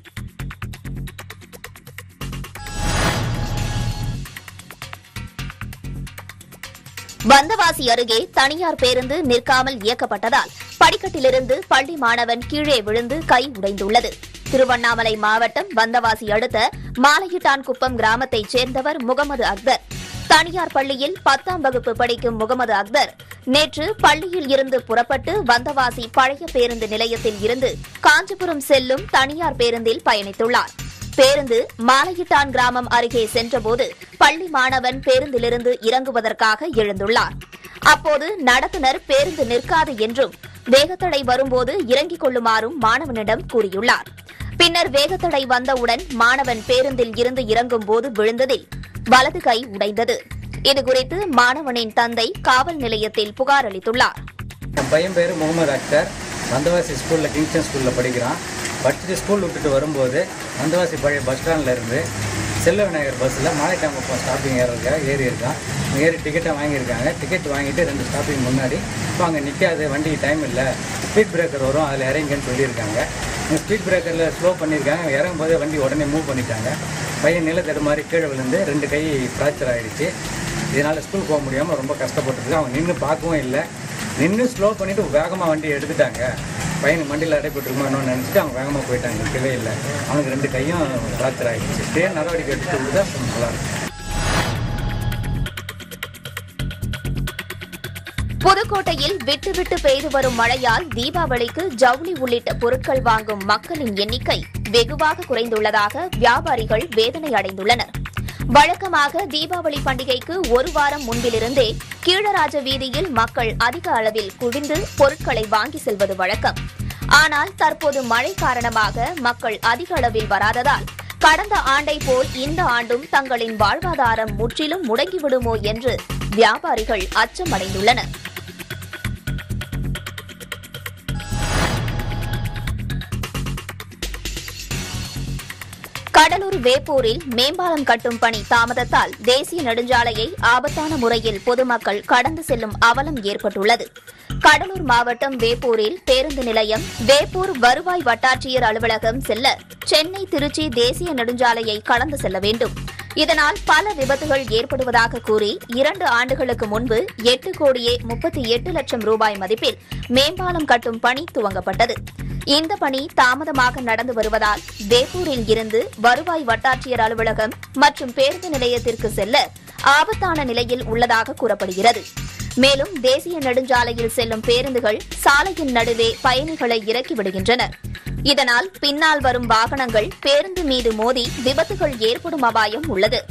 வந்தவாசி அருகே தனியார் பேருந்து நிற்காமல் இயக்கப்பட்டதால் படிக்கட்டிலிருந்து பள்ளி மாணவன் கீழே விழுந்து கை உடைந்துள்ளது திருவண்ணாமலை மாவட்டம் வந்தவாசி அடுத்த மாலையிட்டான்குப்பம் கிராமத்தைச் சேர்ந்தவர் முகமது அக்தர் தனியார் பள்ளியில் பத்தாம் வகுப்பு படிக்கும் முகமது அக்தர் நேற்று பள்ளியில் இருந்து புறப்பட்டு வந்தவாசி பழைய பேருந்து நிலையத்தில் இருந்து காஞ்சிபுரம் செல்லும் தனியார் பேருந்தில் பயணித்துள்ளார் பேருந்து மாலையிட்டான் கிராமம் அருகே சென்றபோது பள்ளி மாணவன் பேருந்திலிருந்து இறங்குவதற்காக எழுந்துள்ளார் அப்போது நடத்துனர் பேருந்து நிற்காது என்றும் வேகத்தடை வரும்போது இறங்கிக் கொள்ளுமாறும் மாணவனிடம் கூறியுள்ளார் பின்னர் வேகத்தடை வந்தவுடன் மாணவன் பேருந்தில் இருந்து இறங்கும் போது விழுந்ததில் வலது கை உடைந்தது இதுகுறித்து மாணவனின் தந்தை காவல் நிலையத்தில் புகார் அளித்துள்ளார் என் பையன் பேர் முகமது அக்தர் வந்தவாசி ஸ்கூலில் கிங்ஸ்டன் ஸ்கூலில் படிக்கிறான் படிச்சுட்டு ஸ்கூல் விட்டுட்டு வரும்போது வந்தவாசி பழைய பஸ் ஸ்டாண்டில் இருந்து செல்ல விநாயகர் பஸ்ஸில் மாலைட்டாங்குப்பம் ஸ்டாப்பிங் ஏறதுக்காக ஏறி இருக்கான் ஏறி டிக்கெட்டை வாங்கியிருக்காங்க டிக்கெட் வாங்கிட்டு ரெண்டு ஸ்டாப்பிங் முன்னாடி இப்போ அங்கே நிற்காது வண்டிக்கு டைம் இல்லை ஸ்பீட் பிரேக்கர் வரும் அதில் இறங்குன்னு சொல்லியிருக்காங்க ஸ்பீட் பிரேக்கரில் ஸ்லோ பண்ணியிருக்காங்க இறங்கும் போதே வண்டி உடனே மூவ் பண்ணிட்டாங்க பையன் நிலத்தடு மாதிரி கீழே விழுந்து ரெண்டு கை ஃப்ராக்சர் ஆகிடுச்சு இதனால் ஸ்கூல் போக முடியாமல் ரொம்ப கஷ்டப்பட்டுருக்கு அவங்க நின்று பார்க்கவும் இல்லை நின்று ஸ்லோ பண்ணிவிட்டு வேகமாக வண்டி எடுத்துட்டாங்க பையனுக்கு மண்டியில் அடைப்பட்டுருக்குமான்னு நினச்சிட்டு அவங்க வேகமாக போயிட்டாங்க இருக்கவே இல்லை அவனுக்கு ரெண்டு கையும் ஃப்ராக்சர் ஆகிடுச்சு தேர் நடவடிக்கை எடுத்துட்டு விட்டா நல்லா இருக்கும் புதுக்கோட்டையில் விட்டு விட்டு பெய்து வரும் மழையால் தீபாவளிக்கு ஜவுளி உள்ளிட்ட பொருட்கள் வாங்கும் மக்களின் எண்ணிக்கை வெகுவாக குறைந்துள்ளதாக வியாபாரிகள் வேதனை அடைந்துள்ளனர் வழக்கமாக தீபாவளி பண்டிகைக்கு ஒரு வாரம் முன்பிலிருந்தே கீழராஜ வீதியில் மக்கள் அதிக அளவில் குவிந்து பொருட்களை வாங்கி செல்வது வழக்கம் ஆனால் தற்போது மழை காரணமாக மக்கள் அதிக அளவில் வராததால் கடந்த ஆண்டை போல் இந்த ஆண்டும் தங்களின் வாழ்வாதாரம் முற்றிலும் முடங்கிவிடுமோ என்று வியாபாரிகள் அச்சமடைந்துள்ளனர் கடலூர் வேப்பூரில் மேம்பாலம் கட்டும் பணி தாமதத்தால் தேசிய நெடுஞ்சாலையை ஆபத்தான முறையில் பொதுமக்கள் கடந்து செல்லும் அவலம் ஏற்பட்டுள்ளது கடலூர் மாவட்டம் வேப்பூரில் பேருந்து நிலையம் வேப்பூர் வருவாய் வட்டாட்சியர் அலுவலகம் செல்ல சென்னை திருச்சி தேசிய நெடுஞ்சாலையை கடந்து செல்ல வேண்டும் இதனால் பல விபத்துகள் ஏற்படுவதாக கூறி இரண்டு ஆண்டுகளுக்கு முன்பு எட்டு கோடியே முப்பத்தி எட்டு லட்சம் ரூபாய் மதிப்பில் மேம்பாலம் கட்டும் பணி துவங்கப்பட்டது இந்த பணி தாமதமாக நடந்து வருவதால் வேப்பூரில் இருந்து வருவாய் வட்டாட்சியர் அலுவலகம் மற்றும் பேருந்து நிலையத்திற்கு செல்ல ஆபத்தான நிலையில் உள்ளதாக கூறப்படுகிறது மேலும் தேசிய நெடுஞ்சாலையில் செல்லும் பேருந்துகள் சாலையின் நடுவே பயணிகளை இறக்கி விடுகின்றனர் இதனால் பின்னால் வரும் வாகனங்கள் பேருந்து மீது மோதி விபத்துகள் ஏற்படும் அபாயம் உள்ளது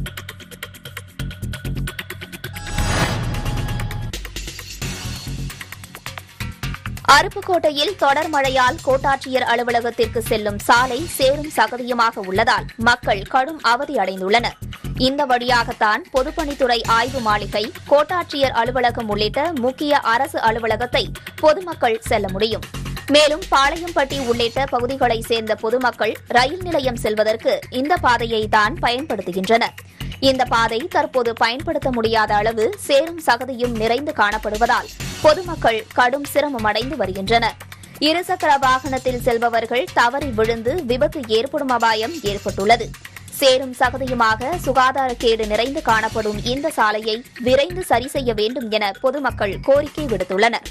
அருப்புக்கோட்டையில் தொடர் மழையால் கோட்டாட்சியர் அலுவலகத்திற்கு செல்லும் சாலை சேரும் சகதியுமாக உள்ளதால் மக்கள் கடும் அவதி அடைந்துள்ளனர் இந்த வழியாகத்தான் பொதுப்பணித்துறை ஆய்வு மாளிகை கோட்டாட்சியர் அலுவலகம் உள்ளிட்ட முக்கிய அரசு அலுவலகத்தை பொதுமக்கள் செல்ல முடியும் மேலும் பாளையம்பட்டி உள்ளிட்ட பகுதிகளைச் சேர்ந்த பொதுமக்கள் ரயில் நிலையம் செல்வதற்கு இந்த பாதையை தான் பயன்படுத்துகின்றனர் இந்த பாதை தற்போது பயன்படுத்த முடியாத அளவு சேரும் சகதியும் நிறைந்து காணப்படுவதால் பொதுமக்கள் கடும் சிரமம் அடைந்து வருகின்றனர் இருசக்கர வாகனத்தில் செல்பவர்கள் தவறி விழுந்து விபத்து ஏற்படும் அபாயம் ஏற்பட்டுள்ளது சேரும் சகதியுமாக சுகாதாரக்கேடு நிறைந்து காணப்படும் இந்த சாலையை விரைந்து சரி செய்ய வேண்டும் என பொதுமக்கள் கோரிக்கை விடுத்துள்ளனர்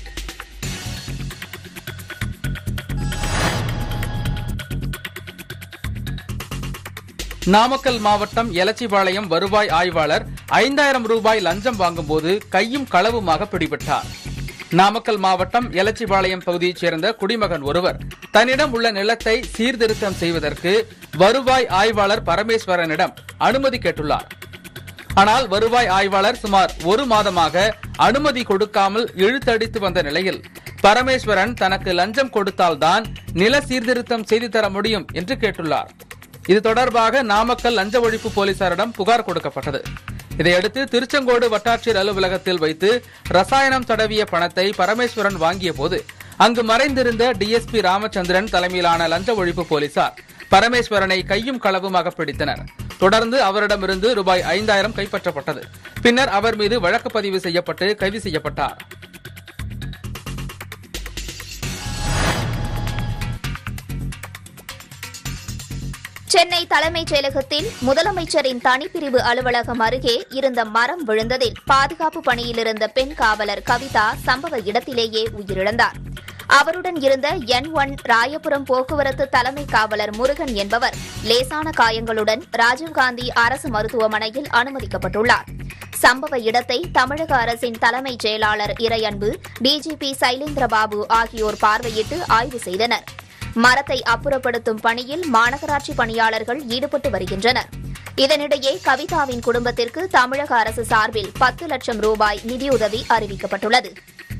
நாமக்கல் மாவட்டம் எலச்சிபாளையம் வருவாய் ஆய்வாளர் ஐந்தாயிரம் ரூபாய் லஞ்சம் வாங்கும்போது கையும் களவுமாக பிடிபட்டார் நாமக்கல் மாவட்டம் எலச்சிபாளையம் பகுதியைச் சேர்ந்த குடிமகன் ஒருவர் தன்னிடம் உள்ள நிலத்தை சீர்திருத்தம் செய்வதற்கு வருவாய் ஆய்வாளர் பரமேஸ்வரனிடம் அனுமதி கேட்டுள்ளார் ஆனால் வருவாய் ஆய்வாளர் சுமார் ஒரு மாதமாக அனுமதி கொடுக்காமல் இழுத்தடித்து வந்த நிலையில் பரமேஸ்வரன் தனக்கு லஞ்சம் கொடுத்தால்தான் நில சீர்திருத்தம் செய்து தர முடியும் என்று கேட்டுள்ளார் இது தொடர்பாக நாமக்கல் லஞ்ச ஒழிப்பு போலீசாரிடம் புகார் கொடுக்கப்பட்டது இதையடுத்து திருச்செங்கோடு வட்டாட்சியர் அலுவலகத்தில் வைத்து ரசாயனம் தடவிய பணத்தை பரமேஸ்வரன் வாங்கிய போது அங்கு மறைந்திருந்த டிஎஸ்பி ராமச்சந்திரன் தலைமையிலான லஞ்ச ஒழிப்பு போலீசார் பரமேஸ்வரனை கையும் களவுமாக பிடித்தனர் தொடர்ந்து அவரிடமிருந்து ரூபாய் ஐந்தாயிரம் கைப்பற்றப்பட்டது பின்னர் அவர் மீது வழக்கு பதிவு செய்யப்பட்டு கைது செய்யப்பட்டார் சென்னை தலைமைச் செயலகத்தில் முதலமைச்சரின் தனிப்பிரிவு அலுவலகம் அருகே இருந்த மரம் விழுந்ததில் பாதுகாப்பு பணியில் இருந்த பெண் காவலர் கவிதா சம்பவ இடத்திலேயே உயிரிழந்தார் அவருடன் இருந்த என் ஒன் ராயபுரம் போக்குவரத்து தலைமை காவலர் முருகன் என்பவர் லேசான காயங்களுடன் ராஜீவ்காந்தி அரசு மருத்துவமனையில் அனுமதிக்கப்பட்டுள்ளார் சம்பவ இடத்தை தமிழக அரசின் தலைமைச் செயலாளர் இறையன்பு டிஜிபி சைலேந்திரபாபு ஆகியோர் பார்வையிட்டு ஆய்வு செய்தனர் மரத்தை அப்புறப்படுத்தும் பணியில் மாநகராட்சி பணியாளர்கள் ஈடுபட்டு வருகின்றனர் இதனிடையே கவிதாவின் குடும்பத்திற்கு தமிழக அரசு சார்பில் பத்து லட்சம் ரூபாய் நிதியுதவி அறிவிக்கப்பட்டுள்ளது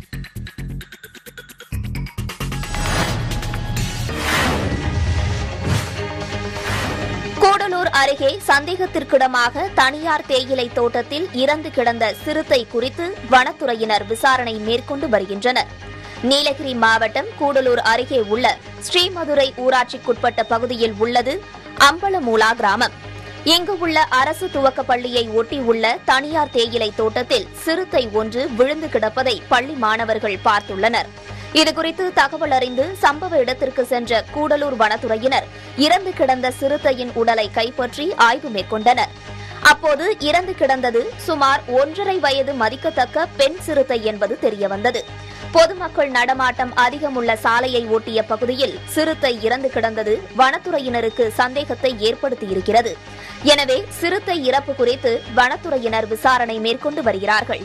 கூடலூர் அருகே சந்தேகத்திற்கிடமாக தனியார் தேயிலை தோட்டத்தில் இறந்து கிடந்த சிறுத்தை குறித்து வனத்துறையினர் விசாரணை மேற்கொண்டு வருகின்றனர் நீலகிரி மாவட்டம் கூடலூர் அருகே உள்ள ஸ்ரீமதுரை ஊராட்சிக்குட்பட்ட பகுதியில் உள்ளது அம்பலமூலா கிராமம் இங்கு உள்ள அரசு துவக்க பள்ளியை ஒட்டி உள்ள தனியார் தேயிலை தோட்டத்தில் சிறுத்தை ஒன்று விழுந்து கிடப்பதை பள்ளி மாணவர்கள் பார்த்துள்ளனர் இதுகுறித்து தகவல் அறிந்து சம்பவ இடத்திற்கு சென்ற கூடலூர் வனத்துறையினர் இறந்து கிடந்த சிறுத்தையின் உடலை கைப்பற்றி ஆய்வு மேற்கொண்டனர் அப்போது இறந்து கிடந்தது சுமார் ஒன்றரை வயது மதிக்கத்தக்க பெண் சிறுத்தை என்பது தெரியவந்தது பொதுமக்கள் நடமாட்டம் அதிகமுள்ள சாலையை ஒட்டிய பகுதியில் சிறுத்தை இறந்து கிடந்தது வனத்துறையினருக்கு சந்தேகத்தை ஏற்படுத்தியிருக்கிறது எனவே சிறுத்தை இறப்பு குறித்து வனத்துறையினர் விசாரணை மேற்கொண்டு வருகிறார்கள்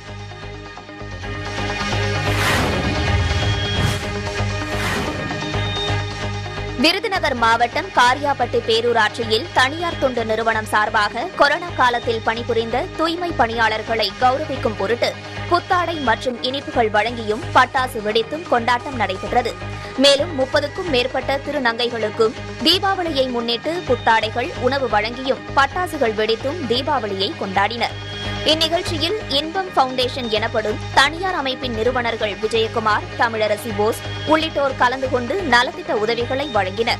விருதுநகர் மாவட்டம் காரியாபட்டு பேரூராட்சியில் தனியார் தொண்டு நிறுவனம் சார்பாக கொரோனா காலத்தில் பணிபுரிந்த தூய்மை பணியாளர்களை கௌரவிக்கும் பொருட்டு புத்தாடை மற்றும் இனிப்புகள் வழங்கியும் பட்டாசு வெடித்தும் கொண்டாட்டம் நடைபெற்றது மேலும் முப்பதுக்கும் மேற்பட்ட திருநங்கைகளுக்கும் தீபாவளியை முன்னிட்டு புத்தாடைகள் உணவு வழங்கியும் பட்டாசுகள் வெடித்தும் தீபாவளியை கொண்டாடினர் இந்நிகழ்ச்சியில் இன்பம் பவுண்டேஷன் எனப்படும் தனியார் அமைப்பின் நிறுவனர்கள் விஜயகுமார் தமிழரசி போஸ் உள்ளிட்டோர் கலந்து கொண்டு நலத்திட்ட உதவிகளை வழங்கினர்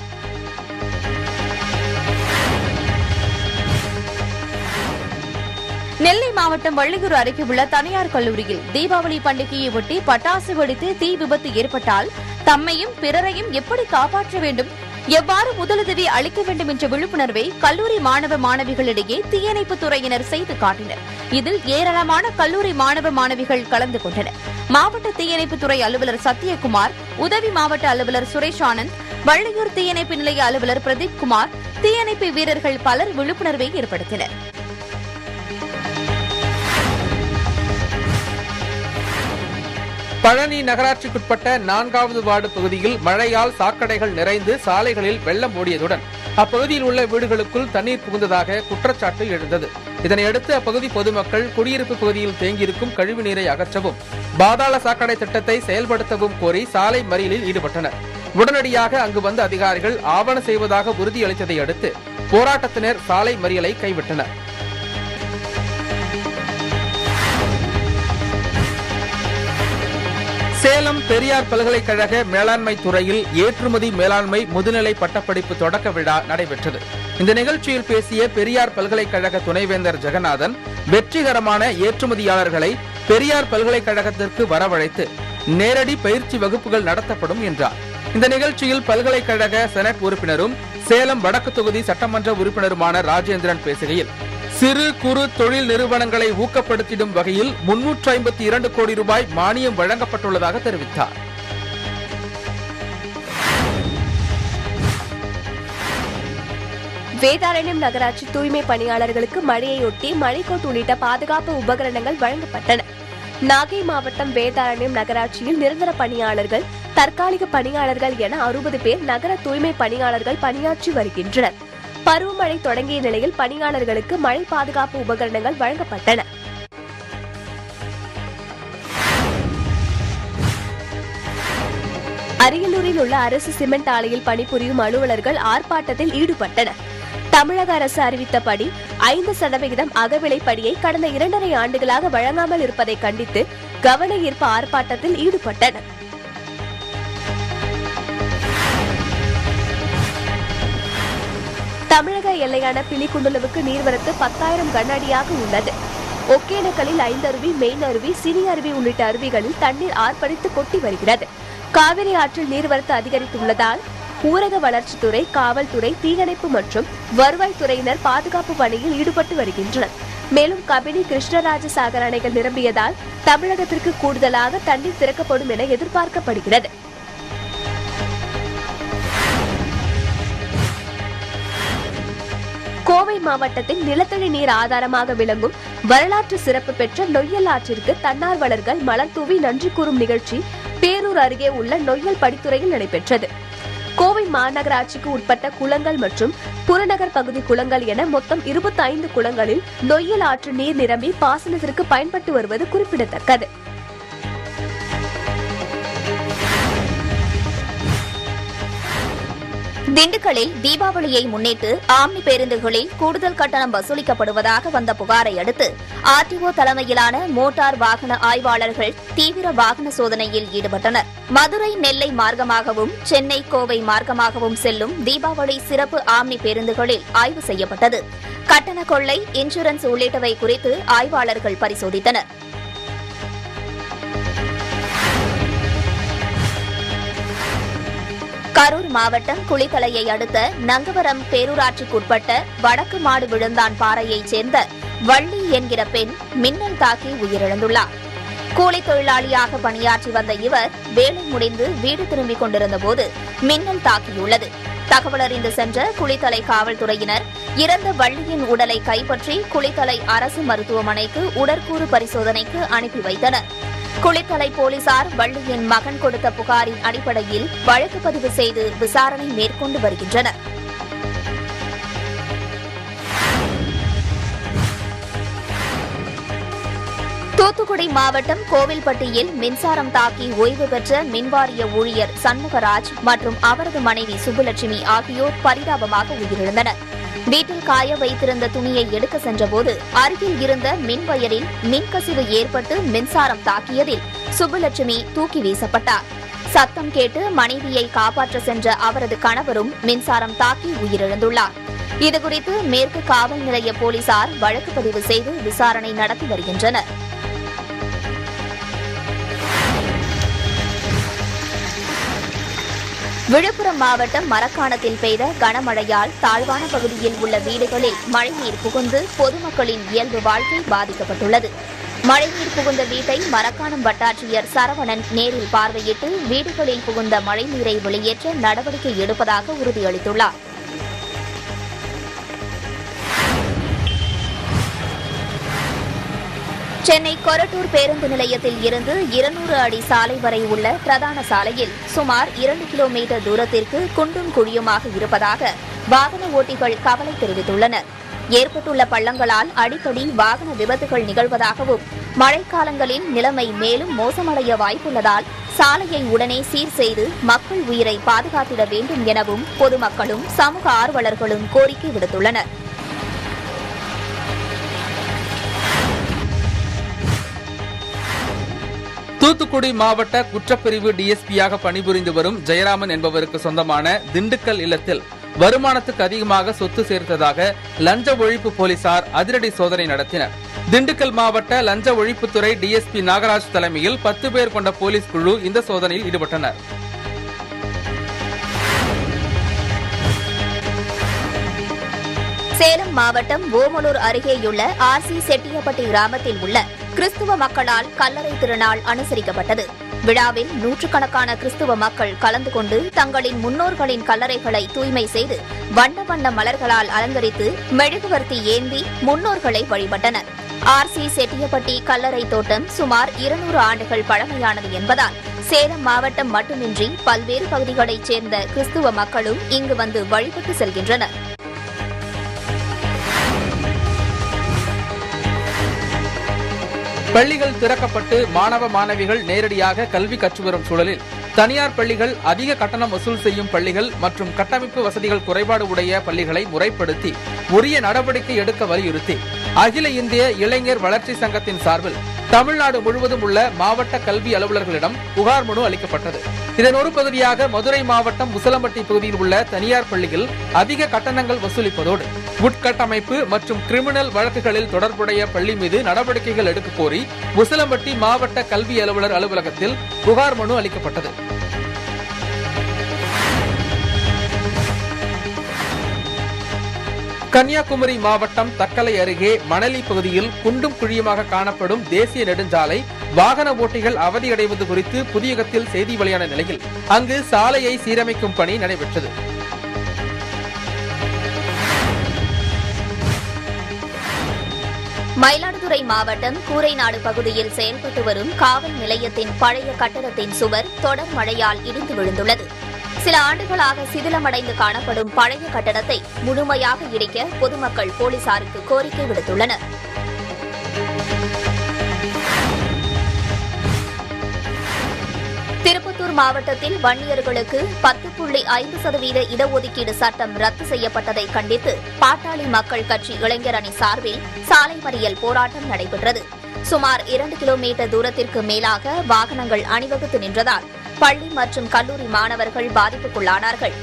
நெல்லை மாவட்டம் வள்ளியூர் அருகே உள்ள தனியார் கல்லூரியில் தீபாவளி பண்டிகையை ஒட்டி பட்டாசு வெடித்து தீ விபத்து ஏற்பட்டால் தம்மையும் பிறரையும் எப்படி காப்பாற்ற வேண்டும் எவ்வாறு முதலுதவி அளிக்க வேண்டும் என்ற விழிப்புணர்வை கல்லூரி மாணவ மாணவிகளிடையே தீயணைப்புத் துறையினர் செய்து காட்டினர் இதில் ஏராளமான கல்லூரி மாணவ மாணவிகள் கலந்து கொண்டனர் மாவட்ட தீயணைப்புத் துறை அலுவலர் சத்யகுமார் உதவி மாவட்ட அலுவலர் சுரேஷ் ஆனந்த் வள்ளியூர் தீயணைப்பு நிலைய அலுவலர் பிரதீப் குமார் தீயணைப்பு வீரர்கள் பலர் விழிப்புணர்வை ஏற்படுத்தினர் பழனி நகராட்சிக்குட்பட்ட நான்காவது வார்டு பகுதியில் மழையால் சாக்கடைகள் நிறைந்து சாலைகளில் வெள்ளம் ஓடியதுடன் அப்பகுதியில் உள்ள வீடுகளுக்குள் தண்ணீர் புகுந்ததாக குற்றச்சாட்டு எழுந்தது இதனையடுத்து அப்பகுதி பொதுமக்கள் குடியிருப்பு பகுதியில் தேங்கியிருக்கும் கழிவு நீரை அகற்றவும் பாதாள சாக்கடை திட்டத்தை செயல்படுத்தவும் கோரி சாலை மறியலில் ஈடுபட்டனர் உடனடியாக அங்கு வந்த அதிகாரிகள் ஆவண செய்வதாக உறுதியளித்ததை அடுத்து போராட்டத்தினர் சாலை மறியலை கைவிட்டனர் சேலம் பெரியார் பல்கலைக்கழக மேலாண்மை துறையில் ஏற்றுமதி மேலாண்மை முதுநிலை பட்டப்படிப்பு தொடக்க விழா நடைபெற்றது இந்த நிகழ்ச்சியில் பேசிய பெரியார் பல்கலைக்கழக துணைவேந்தர் ஜெகநாதன் வெற்றிகரமான ஏற்றுமதியாளர்களை பெரியார் பல்கலைக்கழகத்திற்கு வரவழைத்து நேரடி பயிற்சி வகுப்புகள் நடத்தப்படும் என்றார் இந்த நிகழ்ச்சியில் பல்கலைக்கழக செனட் உறுப்பினரும் சேலம் வடக்கு தொகுதி சட்டமன்ற உறுப்பினருமான ராஜேந்திரன் பேசுகையில் சிறு குறு தொழில் நிறுவனங்களை ஊக்கப்படுத்திடும் வகையில் முன்னூற்று ஐம்பத்தி இரண்டு கோடி ரூபாய் மானியம் வழங்கப்பட்டுள்ளதாக தெரிவித்தார் வேதாரண்யம் நகராட்சி தூய்மை பணியாளர்களுக்கு மழையையொட்டி மழைக்கோட் உள்ளிட்ட பாதுகாப்பு உபகரணங்கள் வழங்கப்பட்டன நாகை மாவட்டம் வேதாரண்யம் நகராட்சியில் நிரந்தர பணியாளர்கள் தற்காலிக பணியாளர்கள் என அறுபது பேர் நகர தூய்மை பணியாளர்கள் பணியாற்றி வருகின்றனர் பருவமழை தொடங்கிய நிலையில் பணியாளர்களுக்கு மழை பாதுகாப்பு உபகரணங்கள் வழங்கப்பட்டன அரியலூரில் உள்ள அரசு சிமெண்ட் ஆலையில் பணிபுரியும் அலுவலர்கள் ஆர்ப்பாட்டத்தில் ஈடுபட்டனர் தமிழக அரசு அறிவித்தபடி ஐந்து சதவிகிதம் அகவிலைப்படியை கடந்த இரண்டரை ஆண்டுகளாக வழங்காமல் இருப்பதை கண்டித்து கவன ஈர்ப்பு ஆர்ப்பாட்டத்தில் ஈடுபட்டனர் தமிழக எல்லையான பிலிகுண்டுலுவுக்கு நீர்வரத்து பத்தாயிரம் கன அடியாக உள்ளது ஒகேனக்கலில் ஐந்தருவி மெயின் அருவி சிறி அருவி உள்ளிட்ட அருவிகளில் தண்ணீர் ஆர்ப்பரித்து கொட்டி வருகிறது காவிரி ஆற்றில் நீர்வரத்து அதிகரித்துள்ளதால் ஊரக வளர்ச்சித்துறை காவல்துறை தீயணைப்பு மற்றும் வருவாய்த்துறையினர் பாதுகாப்பு பணியில் ஈடுபட்டு வருகின்றனர் மேலும் கபினி கிருஷ்ணராஜ சாகர் அணைகள் நிரம்பியதால் தமிழகத்திற்கு கூடுதலாக தண்ணீர் திறக்கப்படும் என எதிர்பார்க்கப்படுகிறது கோவை மாவட்டத்தின் நிலத்தடி நீர் ஆதாரமாக விளங்கும் வரலாற்று சிறப்பு பெற்ற நொய்யல் ஆற்றிற்கு தன்னார்வலர்கள் மலர் தூவி நன்றி கூறும் நிகழ்ச்சி பேரூர் அருகே உள்ள நொய்யல் படித்துறையில் நடைபெற்றது கோவை மாநகராட்சிக்கு உட்பட்ட குளங்கள் மற்றும் புறநகர் பகுதி குளங்கள் என மொத்தம் 25 குளங்களில் நொய்யல் ஆற்று நீர் நிரம்பி பாசனத்திற்கு பயன்பட்டு வருவது குறிப்பிடத்தக்கது திண்டுக்கல்லில் தீபாவளியை முன்னிட்டு ஆம்னி பேருந்துகளில் கூடுதல் கட்டணம் வசூலிக்கப்படுவதாக வந்த புகாரை அடுத்து ஆர்டிஓ தலைமையிலான மோட்டார் வாகன ஆய்வாளர்கள் தீவிர வாகன சோதனையில் ஈடுபட்டனர் மதுரை நெல்லை மார்க்கமாகவும் சென்னை கோவை மார்க்கமாகவும் செல்லும் தீபாவளி சிறப்பு ஆம்னி பேருந்துகளில் ஆய்வு செய்யப்பட்டது கட்டண கொள்ளை இன்சூரன்ஸ் உள்ளிட்டவை குறித்து ஆய்வாளர்கள் பரிசோதித்தனர் கரூர் மாவட்டம் குளித்தலையை அடுத்த நங்கவரம் பேரூராட்சிக்குட்பட்ட வடக்கு மாடு விழுந்தான் பாறையைச் சேர்ந்த வள்ளி என்கிற பெண் மின்னல் தாக்கி உயிரிழந்துள்ளார் கூலி தொழிலாளியாக பணியாற்றி வந்த இவர் வேலை முடிந்து வீடு திரும்பிக் கொண்டிருந்தபோது மின்னல் தாக்கியுள்ளது தகவல் அறிந்து சென்ற குளித்தலை காவல்துறையினர் இறந்த வள்ளியின் உடலை கைப்பற்றி குளித்தலை அரசு மருத்துவமனைக்கு உடற்கூறு பரிசோதனைக்கு அனுப்பி வைத்தனர் குளித்தலை போலீசார் வள்ளியின் மகன் கொடுத்த புகாரின் அடிப்படையில் வழக்கு பதிவு செய்து விசாரணை மேற்கொண்டு வருகின்றனர் தூத்துக்குடி மாவட்டம் கோவில்பட்டியில் மின்சாரம் தாக்கி ஓய்வு பெற்ற மின்வாரிய ஊழியர் சண்முகராஜ் மற்றும் அவரது மனைவி சுப்புலட்சுமி ஆகியோர் பரிதாபமாக உயிரிழந்தனர் வீட்டில் காய வைத்திருந்த துணியை எடுக்க சென்றபோது அருகில் இருந்த மின் வயரில் மின்கசிவு ஏற்பட்டு மின்சாரம் தாக்கியதில் சுப்புலட்சுமி தூக்கி வீசப்பட்டார் சத்தம் கேட்டு மனைவியை காப்பாற்ற சென்ற அவரது கணவரும் மின்சாரம் தாக்கி உயிரிழந்துள்ளார் இதுகுறித்து மேற்கு காவல் நிலைய போலீசார் வழக்கு பதிவு செய்து விசாரணை நடத்தி வருகின்றனர் விழுப்புரம் மாவட்டம் மரக்காணத்தில் பெய்த கனமழையால் தாழ்வான பகுதியில் உள்ள வீடுகளில் மழைநீர் புகுந்து பொதுமக்களின் இயல்பு வாழ்க்கை பாதிக்கப்பட்டுள்ளது மழைநீர் புகுந்த வீட்டை மரக்காணம் வட்டாட்சியர் சரவணன் நேரில் பார்வையிட்டு வீடுகளில் புகுந்த மழைநீரை வெளியேற்ற நடவடிக்கை எடுப்பதாக உறுதியளித்துள்ளார் சென்னை கொரட்டூர் பேருந்து நிலையத்தில் இருந்து இருநூறு அடி சாலை வரை உள்ள பிரதான சாலையில் சுமார் இரண்டு கிலோமீட்டர் தூரத்திற்கு குண்டும் குழியுமாக இருப்பதாக வாகன ஓட்டிகள் கவலை தெரிவித்துள்ளனர் ஏற்பட்டுள்ள பள்ளங்களால் அடிக்கடி வாகன விபத்துகள் நிகழ்வதாகவும் மழைக்காலங்களில் நிலைமை மேலும் மோசமடைய வாய்ப்புள்ளதால் சாலையை உடனே சீர் செய்து மக்கள் உயிரை பாதுகாத்திட வேண்டும் எனவும் பொதுமக்களும் சமூக ஆர்வலர்களும் கோரிக்கை விடுத்துள்ளனர் தூத்துக்குடி மாவட்ட குற்றப்பிரிவு டிஎஸ்பியாக பணிபுரிந்து வரும் ஜெயராமன் என்பவருக்கு சொந்தமான திண்டுக்கல் இல்லத்தில் வருமானத்துக்கு அதிகமாக சொத்து சேர்த்ததாக லஞ்ச ஒழிப்பு போலீசார் அதிரடி சோதனை நடத்தினர் திண்டுக்கல் மாவட்ட லஞ்ச ஒழிப்புத்துறை டிஎஸ்பி நாகராஜ் தலைமையில் பத்து பேர் கொண்ட போலீஸ் குழு இந்த சோதனையில் ஈடுபட்டனர் சேலம் மாவட்டம் ஓமலூர் அருகேயுள்ள ஆர்சி செட்டியப்பட்டி கிராமத்தில் உள்ள கிறிஸ்துவ மக்களால் கல்லறை திருநாள் அனுசரிக்கப்பட்டது விழாவில் நூற்றுக்கணக்கான கிறிஸ்துவ மக்கள் கலந்து கொண்டு தங்களின் முன்னோர்களின் கல்லறைகளை தூய்மை செய்து வண்ண வண்ண மலர்களால் அலங்கரித்து மெழுகுவர்த்தி ஏந்தி முன்னோர்களை வழிபட்டனர் ஆர்சி செட்டியப்பட்டி கல்லறை தோட்டம் சுமார் இருநூறு ஆண்டுகள் பழமையானது என்பதால் சேலம் மாவட்டம் மட்டுமின்றி பல்வேறு பகுதிகளைச் சேர்ந்த கிறிஸ்துவ மக்களும் இங்கு வந்து வழிபட்டு செல்கின்றனர் பள்ளிகள் திறக்கப்பட்டு மாணவ மாணவிகள் நேரடியாக கல்வி கற்று வரும் சூழலில் தனியார் பள்ளிகள் அதிக கட்டணம் வசூல் செய்யும் பள்ளிகள் மற்றும் கட்டமைப்பு வசதிகள் குறைபாடு உடைய பள்ளிகளை முறைப்படுத்தி உரிய நடவடிக்கை எடுக்க வலியுறுத்தி அகில இந்திய இளைஞர் வளர்ச்சி சங்கத்தின் சார்பில் தமிழ்நாடு முழுவதும் உள்ள மாவட்ட கல்வி அலுவலர்களிடம் புகார் மனு அளிக்கப்பட்டது இதன் ஒரு பகுதியாக மதுரை மாவட்டம் முசலம்பட்டி பகுதியில் உள்ள தனியார் பள்ளியில் அதிக கட்டணங்கள் வசூலிப்பதோடு உட்கட்டமைப்பு மற்றும் கிரிமினல் வழக்குகளில் தொடர்புடைய பள்ளி மீது நடவடிக்கைகள் எடுக்க கோரி முசலம்பட்டி மாவட்ட கல்வி அலுவலர் அலுவலகத்தில் புகார் மனு அளிக்கப்பட்டது கன்னியாகுமரி மாவட்டம் தக்கலை அருகே மணலி பகுதியில் குண்டும் குழியுமாக காணப்படும் தேசிய நெடுஞ்சாலை வாகன ஓட்டிகள் அவதியடைவது குறித்து புதியகத்தில் செய்தி வெளியான நிலையில் அங்கு சாலையை சீரமைக்கும் பணி நடைபெற்றது மயிலாடுதுறை மாவட்டம் கூரைநாடு பகுதியில் செயல்பட்டு வரும் காவல் நிலையத்தின் பழைய கட்டடத்தின் சுவர் தொடர் மழையால் இடிந்து விழுந்துள்ளது சில ஆண்டுகளாக சிதிலமடைந்து காணப்படும் பழைய கட்டடத்தை முழுமையாக இடிக்க பொதுமக்கள் போலீசாருக்கு கோரிக்கை விடுத்துள்ளனர் திருப்பத்தூர் மாவட்டத்தில் வன்னியர்களுக்கு பத்து புள்ளி ஐந்து சதவீத இடஒதுக்கீடு சட்டம் ரத்து செய்யப்பட்டதை கண்டித்து பாட்டாளி மக்கள் கட்சி இளைஞர் அணி சார்பில் சாலை மறியல் போராட்டம் நடைபெற்றது சுமார் இரண்டு கிலோமீட்டர் தூரத்திற்கு மேலாக வாகனங்கள் அணிவகுத்து நின்றதால் பள்ளி மற்றும் கல்லூரி மாணவர்கள் பாதிப்புக்குள்ளானார்கள்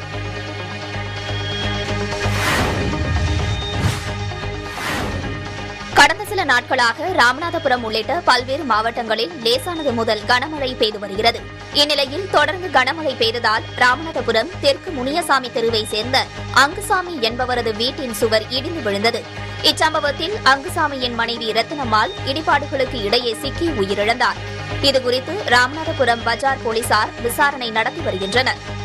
கடந்த சில நாட்களாக ராமநாதபுரம் உள்ளிட்ட பல்வேறு மாவட்டங்களில் லேசானது முதல் கனமழை பெய்து வருகிறது இந்நிலையில் தொடர்ந்து கனமழை பெய்ததால் ராமநாதபுரம் தெற்கு முனியசாமி தெருவை சேர்ந்த அங்குசாமி என்பவரது வீட்டின் சுவர் இடிந்து விழுந்தது இச்சம்பவத்தில் அங்குசாமியின் மனைவி ரத்தினம்மாள் இடிபாடுகளுக்கு இடையே சிக்கி உயிரிழந்தார் இதுகுறித்து ராமநாதபுரம் பஜார் போலீசார் விசாரணை நடத்தி வருகின்றனர்